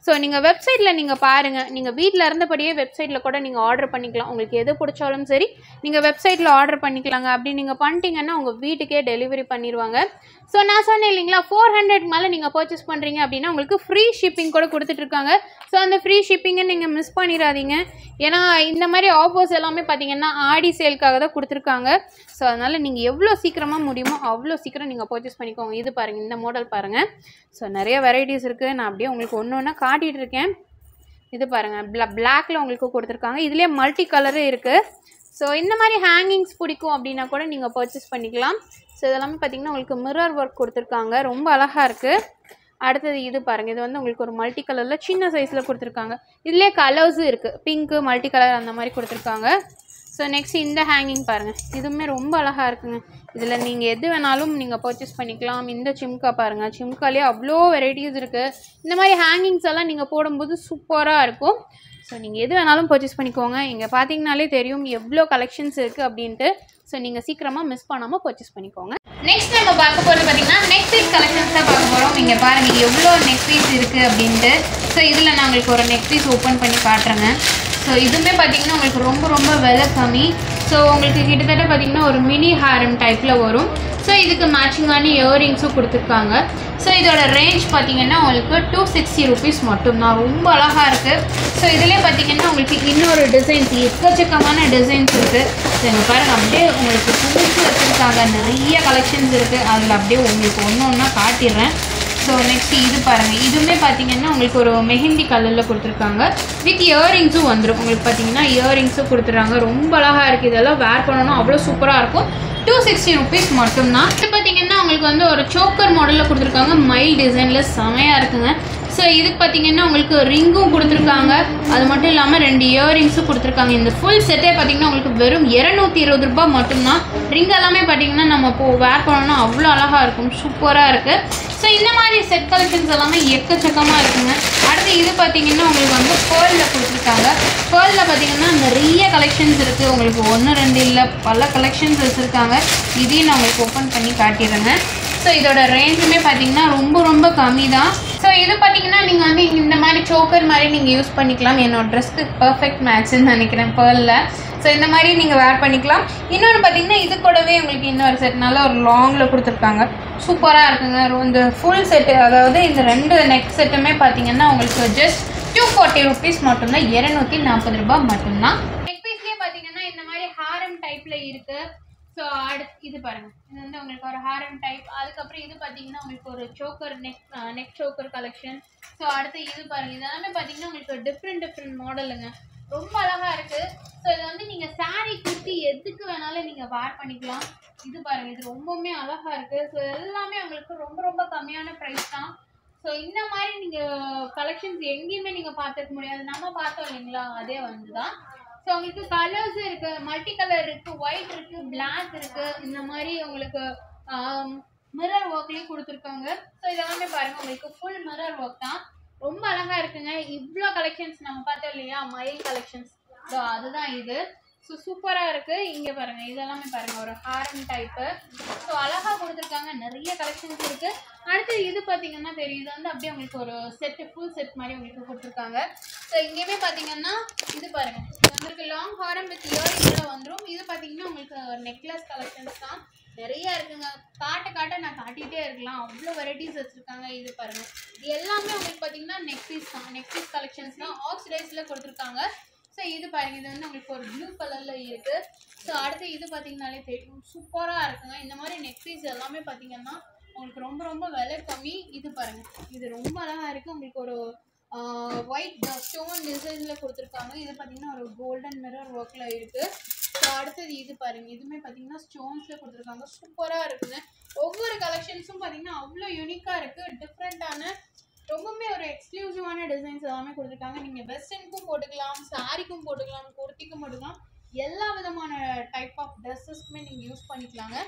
ஸோ நீங்கள் வெப்சைட்டில் நீங்கள் பாருங்கள் நீங்கள் வீட்டில் இருந்தபடியே வெப்சைட்டில் கூட நீங்கள் ஆர்டர் பண்ணிக்கலாம் உங்களுக்கு எது பிடிச்சாலும் சரி நீங்கள் வெப்சைட்டில் ஆர்டர் பண்ணிக்கலாங்க அப்படி நீங்கள் பண்ணிட்டீங்கன்னா உங்கள் வீட்டுக்கே டெலிவரி பண்ணிடுவாங்க ஸோ நான் சொன்னேன் இல்லைங்களா ஃபோர் ஹண்ட்ரட் மேலே நீங்கள் பர்ச்சேஸ் பண்ணுறீங்க அப்படின்னா உங்களுக்கு ஃப்ரீ ஷிப்பிங் கூட கொடுத்துட்ருக்காங்க ஸோ அந்த ஃப்ரீ ஷிப்பிங்கை நீங்கள் மிஸ் பண்ணிடாதீங்க ஏன்னா இந்த மாதிரி ஆஃபர்ஸ் எல்லாமே பார்த்தீங்கன்னா ஆடி சேலுக்காக தான் கொடுத்துருக்காங்க ஸோ அதனால் நீங்கள் எவ்வளோ சீக்கிரமாக முடியுமோ அவ்வளோ சீக்கிரம் நீங்கள் பர்ச்சேஸ் பண்ணிக்கோங்க இது பாருங்கள் இந்த மாடல் பாருங்கள் ஸோ நிறைய வெரைட்டிஸ் இருக்குது நான் அப்படியே உங்களுக்கு ஒன்று ஒன்றா காட்டிகிட்டு இருக்கேன் இது பாருங்கள் பிளா பிளாக்ல உங்களுக்கு கொடுத்துருக்காங்க இதுலேயே மல்டி கலரும் இருக்குது ஸோ இந்த மாதிரி ஹேங்கிங்ஸ் பிடிக்கும் அப்படின்னா கூட நீங்கள் பர்ச்சேஸ் பண்ணிக்கலாம் ஸோ இதெல்லாமே பார்த்தீங்கன்னா உங்களுக்கு மிரர் ஒர்க் கொடுத்துருக்காங்க ரொம்ப அழகாக இருக்குது அடுத்தது இது பாருங்கள் இது வந்து உங்களுக்கு ஒரு மல்டி கலரில் சின்ன சைஸில் கொடுத்துருக்காங்க இதுலேயே கலர்ஸும் இருக்குது பிங்க்கு மல்டி கலர் அந்த மாதிரி கொடுத்துருக்காங்க ஸோ நெக்ஸ்ட் இந்த ஹேங்கிங் பாருங்கள் இதுவுமே ரொம்ப அழகாக இருக்குங்க இதில் நீங்கள் எது வேணாலும் நீங்கள் பர்ச்சேஸ் பண்ணிக்கலாம் இந்த சிம்கா பாருங்கள் சிம்காலே அவ்வளோ வெரைட்டிஸ் இருக்குது இந்த மாதிரி ஹேங்கிங்ஸ் எல்லாம் நீங்கள் போடும்போது சூப்பராக இருக்கும் ஸோ நீங்கள் எது வேணாலும் பர்ச்சேஸ் பண்ணிக்கோங்க இங்கே பார்த்தீங்கனாலே தெரியும் எவ்வளோ கலெக்ஷன்ஸ் இருக்குது அப்படின்ட்டு ஸோ நீங்கள் சீக்கிரமாக மிஸ் பண்ணாமல் பர்ச்சேஸ் பண்ணிக்கோங்க நெக்ஸ்ட் நம்ம பார்க்க போகிறது பார்த்தீங்கன்னா நெக் பீஸ் கலெக்ஷன்ஸ் தான் பார்க்க போகிறோம் இங்கே பாருங்கள் எவ்வளோ நெக் பீஸ் இருக்குது அப்படின்ட்டு ஸோ இதில் நான் உங்களுக்கு ஒரு நெக் பீஸ் ஓப்பன் பண்ணி காட்டுறேங்க ஸோ இதுவுமே பார்த்தீங்கன்னா உங்களுக்கு ரொம்ப ரொம்ப விலை கம்மி ஸோ உங்களுக்கு கிட்டத்தட்ட பார்த்தீங்கன்னா ஒரு மினி ஹாரம் டைப்பில் வரும் ஸோ இதுக்கு மேட்சிங்கான இயரிங்ஸும் கொடுத்துருக்காங்க ஸோ இதோட ரேஞ்ச் பார்த்தீங்கன்னா உங்களுக்கு டூ சிக்ஸ்டி ருபீஸ் மட்டும்தான் ரொம்ப அழகாக இருக்குது ஸோ இதிலே பார்த்தீங்கன்னா உங்களுக்கு இன்னொரு டிசைன்ஸ் எக்கச்சக்கமான டிசைன்ஸ் இருக்குது ஸோ இங்கே பாருங்கள் அப்படியே உங்களுக்கு புதுசு வச்சுருக்காங்க நிறைய கலெக்ஷன்ஸ் இருக்குது அதில் அப்படியே உங்களுக்கு ஒன்று ஒன்றா காட்டிடுறேன் ஸோ நெக்ஸ்ட் இது பாருங்கள் இதுவுமே பார்த்தீங்கன்னா உங்களுக்கு ஒரு மெஹந்தி கலரில் கொடுத்துருக்காங்க வித் இயரிங்ஸும் வந்துடும் உங்களுக்கு பார்த்தீங்கன்னா இயரிங்ஸும் கொடுத்துட்றாங்க ரொம்ப அழகாக இருக்குது இதெல்லாம் வேர் பண்ணணும் அவ்வளோ சூப்பராக இருக்கும் டூ சிக்ஸ்டி ருபீஸ் மட்டும்தான் இது பார்த்தீங்கன்னா உங்களுக்கு வந்து ஒரு சோக்கர் மாடலில் கொடுத்துருக்காங்க மைல் டிசைனில் செமையாக இருக்குங்க ஸோ இதுக்கு பார்த்தீங்கன்னா உங்களுக்கு ரிங்கும் கொடுத்துருக்காங்க அது மட்டும் இல்லாமல் ரெண்டு இயரிங்ஸும் கொடுத்துருக்காங்க இந்த ஃபுல் செட்டே பார்த்தீங்கன்னா உங்களுக்கு வெறும் இரநூத்தி இருபது ரூபாய் மட்டும்தான் ரிங் எல்லாமே பார்த்தீங்கன்னா நம்ம இப்போ வேர் பண்ணோம்னா அவ்வளோ அழகாக இருக்கும் சூப்பராக இருக்குது ஸோ இந்த மாதிரி செட் கலெக்ஷன்ஸ் எல்லாமே எக்கச்சக்கமாக இருக்குங்க அடுத்து இது பார்த்தீங்கன்னா உங்களுக்கு வந்து பேர்லில் கொடுத்துருக்காங்க பேர்லில் பார்த்தீங்கன்னா நிறைய கலெக்ஷன்ஸ் இருக்குது உங்களுக்கு ஒன்று ரெண்டு இல்லை பல கலெக்ஷன்ஸ் வச்சுருக்காங்க இதையும் நான் உங்களுக்கு ஓப்பன் பண்ணி காட்டிடுறேங்க ஸோ இதோட ரேஞ்சுமே பார்த்தீங்கன்னா ரொம்ப ரொம்ப கம்மி தான் ஸோ இது பார்த்தீங்கன்னா நீங்கள் வந்து இந்த மாதிரி சோக்கர் மாதிரி நீங்கள் யூஸ் பண்ணிக்கலாம் என்னோட ட்ரெஸ்க்கு பர்ஃபெக்ட் மேட்ச்னு நினைக்கிறேன் பேர்லில் ஸோ இந்த மாதிரி நீங்கள் வேர் பண்ணிக்கலாம் இன்னொன்று பார்த்தீங்கன்னா இது கூடவே உங்களுக்கு இன்னொரு செட் நல்ல ஒரு லாங்கில் கொடுத்துருக்காங்க சூப்பராக இருக்குங்க ரொ- இந்த ஃபுல் செட்டு அதாவது இந்த ரெண்டு நெக் செட்டுமே பார்த்தீங்கன்னா உங்களுக்கு ஜஸ்ட் டூ ஃபார்ட்டி ருபீஸ் மட்டும்தான் இரநூத்தி நாற்பது ரூபாய் மட்டும்தான் நெக் பீஸ்லேயே பார்த்தீங்கன்னா இந்த மாதிரி ஹாரம் டைப்பில் இருக்குது ஸோ அடுத்து இது பாருங்க இது வந்து உங்களுக்கு ஒரு ஹாரம் டைப் அதுக்கப்புறம் இது பார்த்தீங்கன்னா உங்களுக்கு ஒரு choker neck neck choker collection so அடுத்து இது பாருங்க இதெல்லாமே பார்த்தீங்கன்னா உங்களுக்கு டிஃப்ரெண்ட் டிஃப்ரெண்ட் மாடலுங்க ரொம்ப அழகா இருக்கு ஸோ இது வந்து நீங்க saree குர்த்தி எதுக்கு வேணாலும் நீங்க வேர் பண்ணிக்கலாம் இது பாருங்க இது ரொம்பவுமே அழகா இருக்கு ஸோ எல்லாமே உங்களுக்கு ரொம்ப ரொம்ப கம்மியான ப்ரைஸ் தான் ஸோ இந்த மாதிரி நீங்க கலெக்ஷன்ஸ் எங்கேயுமே நீங்க பார்த்துக்க முடியாது நம்ம பார்த்தோம் இல்லைங்களா அதே வந்து தான் ஸோ உங்களுக்கு கலர்ஸ் இருக்கு மல்டி கலர் இருக்கு ஒயிட் இருக்கு பிளாக் இருக்கு இந்த மாதிரி உங்களுக்கு மிரர் ஒர்க்லேயும் கொடுத்துருக்காங்க ஸோ இதெல்லாமே பாருங்க உங்களுக்கு ஃபுல் மிரர் ஒர்க் தான் ரொம்ப அழகா இருக்குங்க இவ்வளோ கலெக்ஷன்ஸ் நம்ம பார்த்தோம் இல்லையா மயில் கலெக்ஷன்ஸ் ஸோ அதுதான் இது ஸோ சூப்பராக இருக்கு இங்கே பாருங்க இதெல்லாமே பாருங்க ஒரு ஹாரம் டைப்பு ஸோ அழகா கொடுத்துருக்காங்க நிறைய கலெக்ஷன்ஸ் இருக்கு அடுத்து இது பார்த்தீங்கன்னா தெரியும் இது வந்து அப்படியே உங்களுக்கு ஒரு செட்டு ஃபுல் செட் மாதிரி உங்களுக்கு கொடுத்துருக்காங்க ஸோ இங்கேயுமே பார்த்தீங்கன்னா இது பாருங்க இது வந்துருக்கு லாங் ஹாரம் வித் இயரிங்கோட வந்துடும் இது பார்த்தீங்கன்னா உங்களுக்கு நெக்லஸ் கலெக்ஷன்ஸ் தான் நிறைய இருக்குங்க காட்ட காட்ட நான் காட்டிகிட்டே இருக்கலாம் அவ்வளோ வெரைட்டிஸ் வச்சுருக்காங்க இது பாருங்க இது எல்லாமே உங்களுக்கு பார்த்தீங்கன்னா நெக் பீஸ் தான் நெக் பீஸ் கலெக்ஷன்ஸ் தான் ஆக்சிடைஸில் கொடுத்துருக்காங்க ஸோ இது பாருங்க இது வந்து உங்களுக்கு ஒரு ப்ளூ கலரில் இருக்குது ஸோ அடுத்து இது பார்த்தீங்கனாலே தெரியும் சூப்பராக இருக்குங்க இந்த மாதிரி நெக் பீஸ் எல்லாமே பார்த்தீங்கன்னா உங்களுக்கு ரொம்ப ரொம்ப விலை கம்மி இது பாருங்க இது ரொம்ப அழகாக இருக்குது உங்களுக்கு ஒரு ஒயிட் ஸ்டோன் டிசைனில் கொடுத்துருக்காங்க இது பார்த்தீங்கன்னா ஒரு கோல்டன் மிரர் ஒர்க்கில் இருக்குது ஸோ அடுத்தது இது பாருங்க இதுவுமே பார்த்தீங்கன்னா ஸ்டோன்ஸில் கொடுத்துருக்காங்க சூப்பராக இருக்குங்க ஒவ்வொரு கலெக்ஷன்ஸும் பார்த்தீங்கன்னா அவ்வளோ யூனிக்காக இருக்குது டிஃப்ரெண்ட்டான ரொம்பவுமே ஒரு எக்ஸ்க்ளூசிவான டிசைன்ஸ் எல்லாமே கொடுத்துருக்காங்க நீங்கள் வெஸ்டர்னுக்கும் போட்டுக்கலாம் சாரிக்கும் போட்டுக்கலாம் குர்த்திக்கும் போட்டுக்கலாம் எல்லா விதமான டைப் ஆஃப் ட்ரெஸ்ஸஸ்க்குமே நீங்கள் யூஸ் பண்ணிக்கலாங்க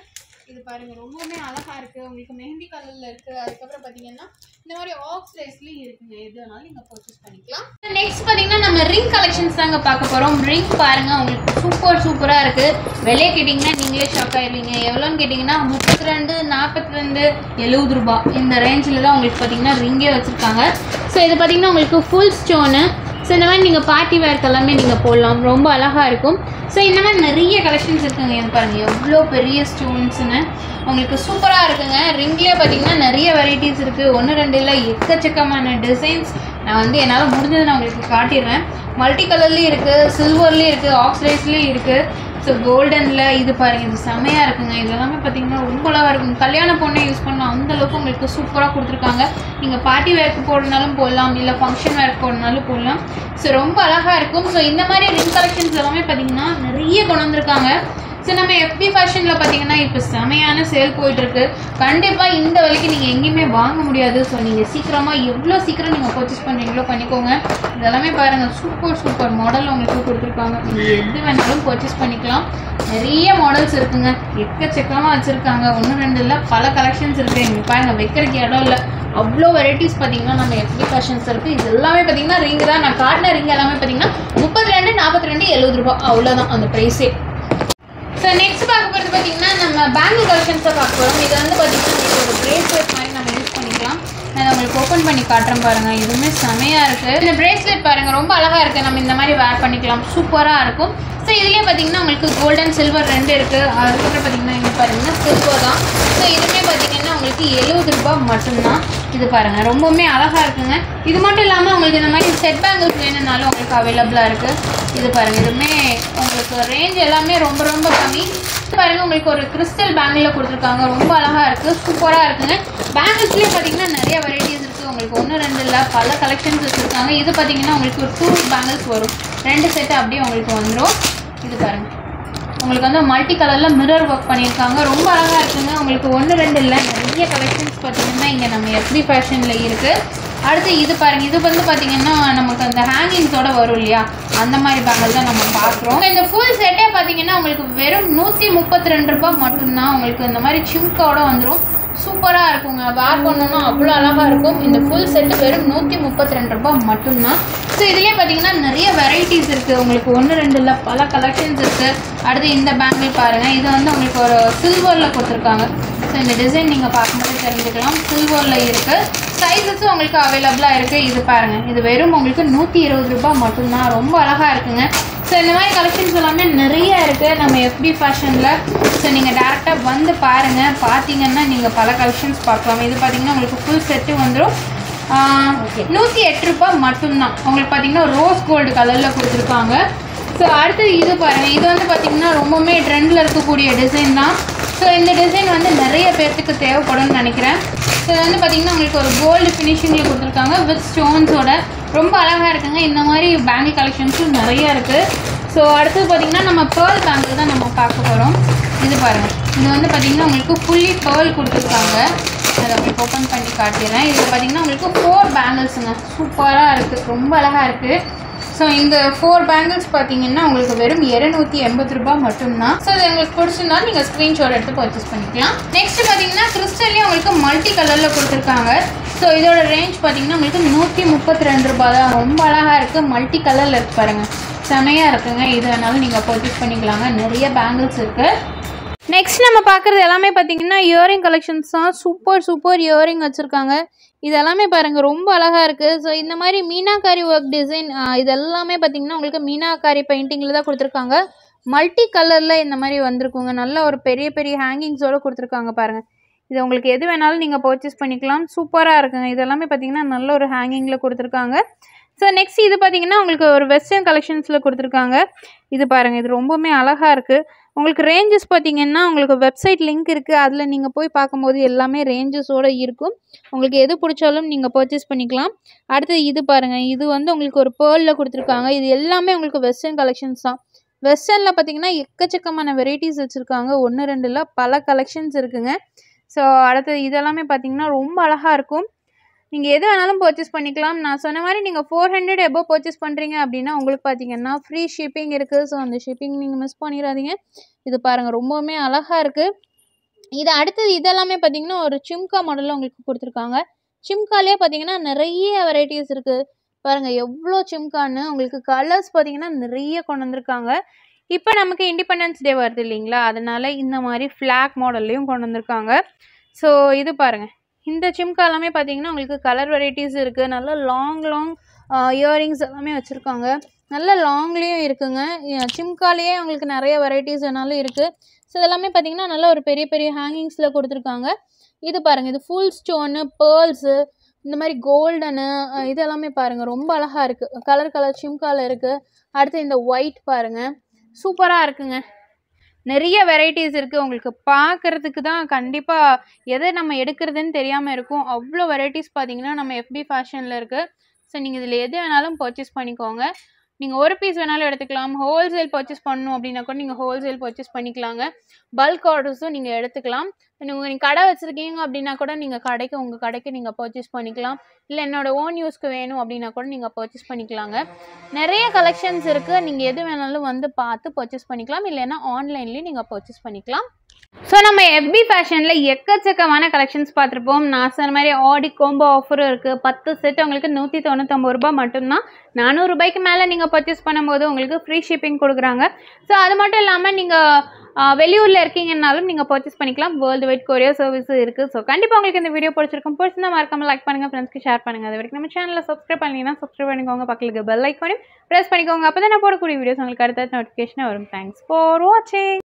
இது பாருங்க ரொம்பவுமே அழகா இருக்கு உங்களுக்கு மெஹந்தி கலர்ல இருக்கு அதுக்கப்புறம் பாத்தீங்கன்னா இந்த மாதிரி ஆக்ஸ் ரைஸ்லயும் இருக்குங்க எது வேணாலும் நீங்க பர்ச்சேஸ் பண்ணிக்கலாம் நெக்ஸ்ட் பாத்தீங்கன்னா நம்ம ரிங் கலெக்ஷன்ஸ் தாங்க பார்க்க போறோம் ரிங் பாருங்க உங்களுக்கு சூப்பர் சூப்பரா இருக்கு விலையை கேட்டிங்கன்னா நீங்களே ஷாக் ஆயிருவீங்க எவ்வளோன்னு கேட்டிங்கன்னா முப்பத்தி ரெண்டு நாற்பத்தி ரெண்டு எழுபது ரூபாய் இந்த ரேஞ்சில் தான் உங்களுக்கு பார்த்தீங்கன்னா ரிங்கே வச்சுருக்காங்க ஸோ இது பார்த்தீங்கன்னா உங்களுக்கு ஃபுல் ஸ்டோனு ஸோ இந்த மாதிரி நீங்கள் பார்ட்டி வேர்க்கு எல்லாமே நீங்கள் போடலாம் ரொம்ப அழகாக இருக்கும் ஸோ இந்த மாதிரி நிறைய கலெக்ஷன்ஸ் இருக்குங்க இது பாருங்கள் எவ்வளோ பெரிய ஸ்டோன்ஸ்னு உங்களுக்கு சூப்பராக இருக்குங்க ரிங்லேயே பார்த்தீங்கன்னா நிறைய வெரைட்டிஸ் இருக்குது ஒன்று ரெண்டு இல்லை எக்கச்சக்கமான டிசைன்ஸ் நான் வந்து என்னால் முடிஞ்சதை நான் உங்களுக்கு காட்டிடுறேன் மல்டி கலர்லேயும் இருக்குது சில்வர்லேயும் இருக்குது ஆக்சிடைஸ்லேயும் இருக்குது ஸோ கோல்டனில் இது பாருங்க இது செமையாக இருக்குங்க இது எல்லாமே பார்த்தீங்கன்னா ரொம்ப அழகாக இருக்கும் கல்யாண பொண்ணை யூஸ் பண்ணலாம் அந்த அளவுக்கு உங்களுக்கு சூப்பராக கொடுத்துருக்காங்க நீங்கள் பார்ட்டி வேர்க்கு போடனாலும் போடலாம் இல்லை ஃபங்க்ஷன் வேர்க்கு போடனாலும் போடலாம் ஸோ ரொம்ப அழகாக இருக்கும் ஸோ இந்த மாதிரி ரிங் கலெக்ஷன்ஸ் எல்லாமே பார்த்தீங்கன்னா நிறைய கொண்டு வந்திருக்காங்க ஸோ நம்ம எஃபி ஃபேஷனில் பார்த்தீங்கன்னா இப்போ செமையான சேல் போயிட்டுருக்கு கண்டிப்பாக இந்த விலைக்கு நீங்கள் எங்கேயுமே வாங்க முடியாது ஸோ நீங்கள் சீக்கிரமாக எவ்வளோ சீக்கிரம் நீங்கள் பர்ச்சேஸ் பண்ணுறீங்களோ பண்ணிக்கோங்க இதெல்லாமே பாருங்கள் சூப்பர் சூப்பர் மாடல் உங்களுக்கு கொடுத்துருக்காங்க நீங்கள் எது வேணாலும் பர்ச்சேஸ் பண்ணிக்கலாம் நிறைய மாடல்ஸ் இருக்குங்க எக்கச்சக்கமாக வச்சுருக்காங்க ஒன்று ரெண்டு இல்லை பல கலெக்ஷன்ஸ் இருக்குது எங்களுக்கு பாருங்கள் வைக்கிறதுக்கு இடம் இல்லை அவ்வளோ வெரைட்டிஸ் பார்த்தீங்கன்னா நம்ம எஃபி ஃபேஷன்ஸ் இருக்குது இது எல்லாமே பார்த்தீங்கன்னா ரிங் தான் நான் காட்டின ரிங் எல்லாமே பார்த்தீங்கன்னா முப்பத்தி ரெண்டு நாற்பத்தி ரெண்டு எழுபது ரூபா அவ்வளோதான் அந்த ப்ரைஸே ஸோ நெக்ஸ்ட் பார்க்க போகிறது பார்த்தீங்கன்னா நம்ம பேங்கிள் கலெக்ஷன்ஸை பார்க்க போகிறோம் இது வந்து பார்த்தீங்கன்னா உங்களுக்கு ஒரு பிரேஸ்லெட் மாதிரி நம்ம யூஸ் பண்ணிக்கலாம் நான் இதை உங்களுக்கு ஓப்பன் பண்ணி காட்டுறேன் பாருங்கள் இதுவுமே செமையாக இருக்குது இந்த பிரேஸ்லெட் பாருங்கள் ரொம்ப அழகாக இருக்குது நம்ம இந்த மாதிரி வேர் பண்ணிக்கலாம் சூப்பராக இருக்கும் ஸோ இதுலேயே பார்த்தீங்கன்னா உங்களுக்கு கோல்டன் சில்வர் ரெண்டு இருக்குது அதுக்கப்புறம் பார்த்தீங்கன்னா இங்கே பாருங்கன்னா சில்வர் தான் ஸோ இதுவுமே பார்த்தீங்கன்னா உங்களுக்கு எழுபது ரூபாய் மட்டும்தான் இது பாருங்கள் ரொம்பவுமே அழகாக இருக்குங்க இது மட்டும் இல்லாமல் உங்களுக்கு இந்த மாதிரி செட் பேங்கிள்ஸ் வேணும்னாலும் உங்களுக்கு அவைலபிளாக இருக்குது இது பாருங்கள் இதுவுமே உங்களுக்கு ரேஞ்ச் எல்லாமே ரொம்ப ரொம்ப கம்மி இது பாருங்க உங்களுக்கு ஒரு கிறிஸ்டல் பேங்கிளில் கொடுத்துருக்காங்க ரொம்ப அழகாக இருக்குது சூப்பராக இருக்குங்க பேங்கிள்ஸ்லேயே பார்த்தீங்கன்னா நிறைய வெரைட்டிஸ் இருக்குது உங்களுக்கு ஒன்று ரெண்டு இல்லை பல கலெக்ஷன்ஸ் வச்சுருக்காங்க இது பார்த்தீங்கன்னா உங்களுக்கு ஒரு டூ பேங்கிள்ஸ் வரும் ரெண்டு செட்டு அப்படியே உங்களுக்கு வந்துடும் இது பாருங்க உங்களுக்கு வந்து மல்டி கலரில் மிரர் ஒர்க் பண்ணியிருக்காங்க ரொம்ப அழகாக இருக்குங்க உங்களுக்கு ஒன்று ரெண்டு இல்லை நிறைய கலெக்ஷன்ஸ் பார்த்தீங்கன்னா இங்கே நம்ம எஸ்பி ஃபேஷனில் இருக்குது அடுத்து இது பாருங்க இது வந்து பார்த்தீங்கன்னா நமக்கு அந்த ஹேங்கிங்ஸோட வரும் இல்லையா அந்த மாதிரி பேங்கிள் தான் நம்ம பார்க்குறோம் இந்த ஃபுல் செட்டே பார்த்தீங்கன்னா உங்களுக்கு வெறும் நூற்றி முப்பத்தி ரெண்டு ரூபாய் மட்டும்தான் உங்களுக்கு இந்த மாதிரி சிம்கோட வந்துடும் சூப்பராக இருக்குங்க வேர் பண்ணணும்னா அவ்வளோ அழகாக இருக்கும் இந்த ஃபுல் செட்டு வெறும் நூற்றி முப்பத்தி ரெண்டு ரூபாய் மட்டும்தான் ஸோ இதுலேயே பார்த்தீங்கன்னா நிறைய வெரைட்டிஸ் இருக்குது உங்களுக்கு ஒன்று ரெண்டு இல்லை பல கலெக்ஷன்ஸ் இருக்குது அடுத்து இந்த பேங்கிள் பாருங்கள் இது வந்து உங்களுக்கு ஒரு சில்வரில் கொடுத்துருக்காங்க ஸோ இந்த டிசைன் நீங்கள் பார்க்கும்போது தெரிஞ்சுக்கலாம் சில்வரில் இருக்குது சைஸஸும் உங்களுக்கு அவைலபிளாக இருக்குது இது பாருங்கள் இது வெறும் உங்களுக்கு நூற்றி இருபது ரூபாய் மட்டும்தான் ரொம்ப அழகாக இருக்குங்க ஸோ இந்த மாதிரி கலெக்ஷன்ஸ் எல்லாமே நிறைய இருக்குது நம்ம எஃபி ஃபேஷனில் ஸோ நீங்கள் டேரெக்டாக வந்து பாருங்கள் பார்த்தீங்கன்னா நீங்கள் பல கலெக்ஷன்ஸ் பார்க்கலாம் இது பார்த்தீங்கன்னா உங்களுக்கு ஃபுல் செட்டு வந்துடும் நூற்றி எட்டு ரூபாய் மட்டும்தான் உங்களுக்கு பார்த்தீங்கன்னா ரோஸ் கோல்டு கலரில் கொடுத்துருக்காங்க ஸோ அடுத்து இது பாருங்கள் இது வந்து பார்த்தீங்கன்னா ரொம்பவுமே ட்ரெண்டில் இருக்கக்கூடிய டிசைன் தான் ஸோ இந்த டிசைன் வந்து நிறைய பேர்த்துக்கு தேவைப்படும்னு நினைக்கிறேன் ஸோ இது வந்து பார்த்தீங்கன்னா உங்களுக்கு ஒரு கோல்டு ஃபினிஷிங்கில் கொடுத்துருக்காங்க வித் ஸ்டோன்ஸோட ரொம்ப அழகாக இருக்குங்க இந்த மாதிரி பேங்கிள் கலெக்ஷன்ஸும் நிறைய இருக்குது ஸோ அடுத்தது பார்த்தீங்கன்னா நம்ம பேர்ல் பேங்கிள் தான் நம்ம பார்க்க போகிறோம் இது பாருங்கள் இது வந்து பார்த்தீங்கன்னா உங்களுக்கு ஃபுல்லி பேர்ல் கொடுத்துருக்காங்க அதை உங்களுக்கு ஓப்பன் பண்ணி காட்டிடுறேன் இதில் பார்த்தீங்கன்னா உங்களுக்கு ஃபோர் பேங்கிள்ஸுங்க சூப்பராக இருக்குது ரொம்ப அழகாக இருக்குது ஸோ இந்த ஃபோர் பேங்கிள்ஸ் பார்த்தீங்கன்னா உங்களுக்கு வெறும் இரநூத்தி எண்பது ரூபாய் மட்டும்தான் ஸோ இது உங்களுக்கு பிடிச்சிருந்தாலும் நீங்கள் ஸ்க்ரீன்ஷாட் எடுத்து பர்ச்சேஸ் பண்ணிக்கலாம் நெக்ஸ்ட் பார்த்தீங்கன்னா கிறிஸ்டல்லையும் உங்களுக்கு மல்டி கலரில் கொடுத்துருக்காங்க ஸோ இதோட ரேஞ்ச் பார்த்தீங்கன்னா உங்களுக்கு நூற்றி முப்பத்தி ரெண்டு ரூபாய் தான் ரொம்ப அழகாக இருக்குது மல்டி கலரில் இருக்கு பாருங்கள் செமையாக இருக்குங்க இது வேணாலும் நீங்கள் பர்ச்சேஸ் பண்ணிக்கலாங்க நிறைய பேங்கிள்ஸ் இருக்குது நெக்ஸ்ட் நம்ம பார்க்குறது எல்லாமே பார்த்தீங்கன்னா இயரிங் கலெக்ஷன்ஸ் தான் சூப்பர் சூப்பர் இயரிங் வச்சுருக்காங்க இது எல்லாமே பாருங்கள் ரொம்ப அழகாக இருக்குது ஸோ இந்த மாதிரி மீனாக்காரி ஒர்க் டிசைன் இது எல்லாமே பார்த்தீங்கன்னா உங்களுக்கு மீனாக்காரி பெயிண்டிங்கில் தான் கொடுத்துருக்காங்க மல்டி கலரில் இந்த மாதிரி வந்திருக்குங்க நல்ல ஒரு பெரிய பெரிய ஹேங்கிங்ஸோடு கொடுத்துருக்காங்க பாருங்கள் இது உங்களுக்கு எது வேணாலும் நீங்கள் பர்ச்சேஸ் பண்ணிக்கலாம் சூப்பராக இருக்குங்க இது எல்லாமே பார்த்தீங்கன்னா நல்ல ஒரு ஹேங்கிங்கில் கொடுத்துருக்காங்க ஸோ நெக்ஸ்ட் இது பார்த்தீங்கன்னா உங்களுக்கு ஒரு வெஸ்டர்ன் கலெக்ஷன்ஸில் கொடுத்துருக்காங்க இது பாருங்கள் இது ரொம்பவுமே அழகாக இருக்குது உங்களுக்கு ரேஞ்சஸ் பார்த்தீங்கன்னா உங்களுக்கு வெப்சைட் லிங்க் இருக்குது அதில் நீங்கள் போய் பார்க்கும்போது எல்லாமே ரேஞ்சஸோடு இருக்கும் உங்களுக்கு எது பிடிச்சாலும் நீங்கள் பர்ச்சேஸ் பண்ணிக்கலாம் அடுத்து இது பாருங்கள் இது வந்து உங்களுக்கு ஒரு பேர்லில் கொடுத்துருக்காங்க இது எல்லாமே உங்களுக்கு வெஸ்டர்ன் கலெக்ஷன்ஸ் தான் வெஸ்டர்னில் பார்த்தீங்கன்னா எக்கச்சக்கமான வெரைட்டிஸ் வச்சுருக்காங்க ஒன்று ரெண்டில் பல கலெக்ஷன்ஸ் இருக்குங்க ஸோ அடுத்தது இதெல்லாமே பார்த்தீங்கன்னா ரொம்ப அழகாக இருக்கும் நீங்கள் எது வேணாலும் பர்ச்சேஸ் பண்ணிக்கலாம் நான் சொன்ன மாதிரி நீங்கள் ஃபோர் ஹண்ட்ரட் எபோ பர்ச்சேஸ் பண்ணுறீங்க அப்படின்னா உங்களுக்கு பார்த்தீங்கன்னா ஃப்ரீ ஷிப்பிங் இருக்குது ஸோ அந்த ஷிப்பிங் நீங்கள் மிஸ் பண்ணிடாதீங்க இது பாருங்கள் ரொம்பவுமே அழகாக இருக்குது இது அடுத்தது இதெல்லாமே பார்த்தீங்கன்னா ஒரு சிம்கா மாடலில் உங்களுக்கு கொடுத்துருக்காங்க சிம்காலே பார்த்தீங்கன்னா நிறைய வெரைட்டிஸ் இருக்குது பாருங்கள் எவ்வளோ சிம்கான்னு உங்களுக்கு கலர்ஸ் பார்த்தீங்கன்னா நிறைய கொண்டு வந்திருக்காங்க இப்போ நமக்கு இண்டிபெண்டன்ஸ் டே வருது இல்லைங்களா அதனால இந்த மாதிரி ஃப்ளாக் மாடல்லையும் கொண்டு வந்திருக்காங்க ஸோ இது பாருங்கள் இந்த சிம்கா எல்லாமே பார்த்தீங்கன்னா உங்களுக்கு கலர் வெரைட்டிஸ் இருக்குது நல்ல லாங் லாங் இயரிங்ஸ் எல்லாமே வச்சுருக்காங்க நல்ல லாங்லேயும் இருக்குங்க சிம்காலேயே உங்களுக்கு நிறைய வெரைட்டிஸ் வேணாலும் இருக்குது ஸோ இதெல்லாமே பார்த்தீங்கன்னா நல்ல ஒரு பெரிய பெரிய ஹேங்கிங்ஸில் கொடுத்துருக்காங்க இது பாருங்கள் இது ஃபுல் ஸ்டோனு பேர்ல்ஸு இந்த மாதிரி கோல்டனு இது எல்லாமே பாருங்கள் ரொம்ப அழகாக இருக்குது கலர் கலர் சிம்காவில் இருக்குது அடுத்து இந்த ஒயிட் பாருங்கள் சூப்பராக இருக்குங்க நிறைய வெரைட்டிஸ் இருக்குது உங்களுக்கு பார்க்குறதுக்கு தான் கண்டிப்பாக எதை நம்ம எடுக்கிறதுன்னு தெரியாமல் இருக்கும் அவ்வளோ வெரைட்டிஸ் பார்த்தீங்கன்னா நம்ம எஃபி ஃபேஷனில் இருக்குது ஸோ நீங்கள் இதில் எது வேணாலும் பர்ச்சேஸ் பண்ணிக்கோங்க நீங்கள் ஒரு பீஸ் வேணாலும் எடுத்துக்கலாம் ஹோல்சேல் பர்ச்சேஸ் பண்ணணும் அப்படின்னா கூட நீங்கள் ஹோல்சேல் பர்ச்சேஸ் பண்ணிக்கலாங்க பல்க் ஆர்டர்ஸும் நீங்கள் எடுத்துக்கலாம் நீங்கள் நீங்கள் கடை வச்சுருக்கீங்க அப்படின்னா கூட நீங்கள் கடைக்கு உங்கள் கடைக்கு நீங்கள் பர்ச்சேஸ் பண்ணிக்கலாம் இல்லை என்னோட ஓன் யூஸ்க்கு வேணும் அப்படின்னா கூட நீங்கள் பர்ச்சேஸ் பண்ணிக்கலாங்க நிறைய கலெக்ஷன்ஸ் இருக்குது நீங்கள் எது வேணாலும் வந்து பார்த்து பர்ச்சேஸ் பண்ணிக்கலாம் இல்லைன்னா ஆன்லைன்லேயும் நீங்கள் பர்ச்சேஸ் பண்ணிக்கலாம் ஸோ நம்ம எஃபி ஃபேஷனில் எக்கச்சக்கமான கலெக்ஷன்ஸ் பார்த்துருப்போம் நான் சொன்ன மாதிரி ஆடி கோம்போ ஆஃபரும் இருக்குது பத்து செட் உங்களுக்கு நூற்றி தொண்ணூத்தொம்பது ரூபாய் மட்டும்தான் நானூறுரூபாய்க்கு மேலே நீங்கள் பர்ச்சேஸ் பண்ணும்போது உங்களுக்கு ஃப்ரீ ஷிப்பிங் கொடுக்குறாங்க ஸோ அது மட்டும் இல்லாமல் நீங்கள் வெளியூரில் இருக்கீங்கன்னாலும் நீங்கள் பர்ச்சேஸ் பண்ணிக்கலாம் வேர்ல்டு வைட் கொரியர் சர்வீஸும் இருக்குது ஸோ கண்டிப்பாக உங்களுக்கு இந்த வீடியோ பிடிச்சிருக்கும் பிடிச்சிருந்தா மறக்காம லைக் பண்ணுங்கள் ஃப்ரெண்ட்ஸ்க்கு ஷேர் பண்ணுங்கள் அது வரைக்கும் நம்ம சேனலில் சப்ஸ்கிரைப் பண்ணிங்கன்னா சப்ஸ்கிரைப் பண்ணிக்கோங்க பக்கத்துக்கு பெல் ஐக்கானையும் ப்ரெஸ் பண்ணிக்கோங்க அப்போ தான் நான் போடக்கூடிய வீடியோஸ் உங்களுக்கு அடுத்த நோட்டிஃபிகேஷன் வரும் தேங்க்ஸ் ஃபார் வாட்சிங்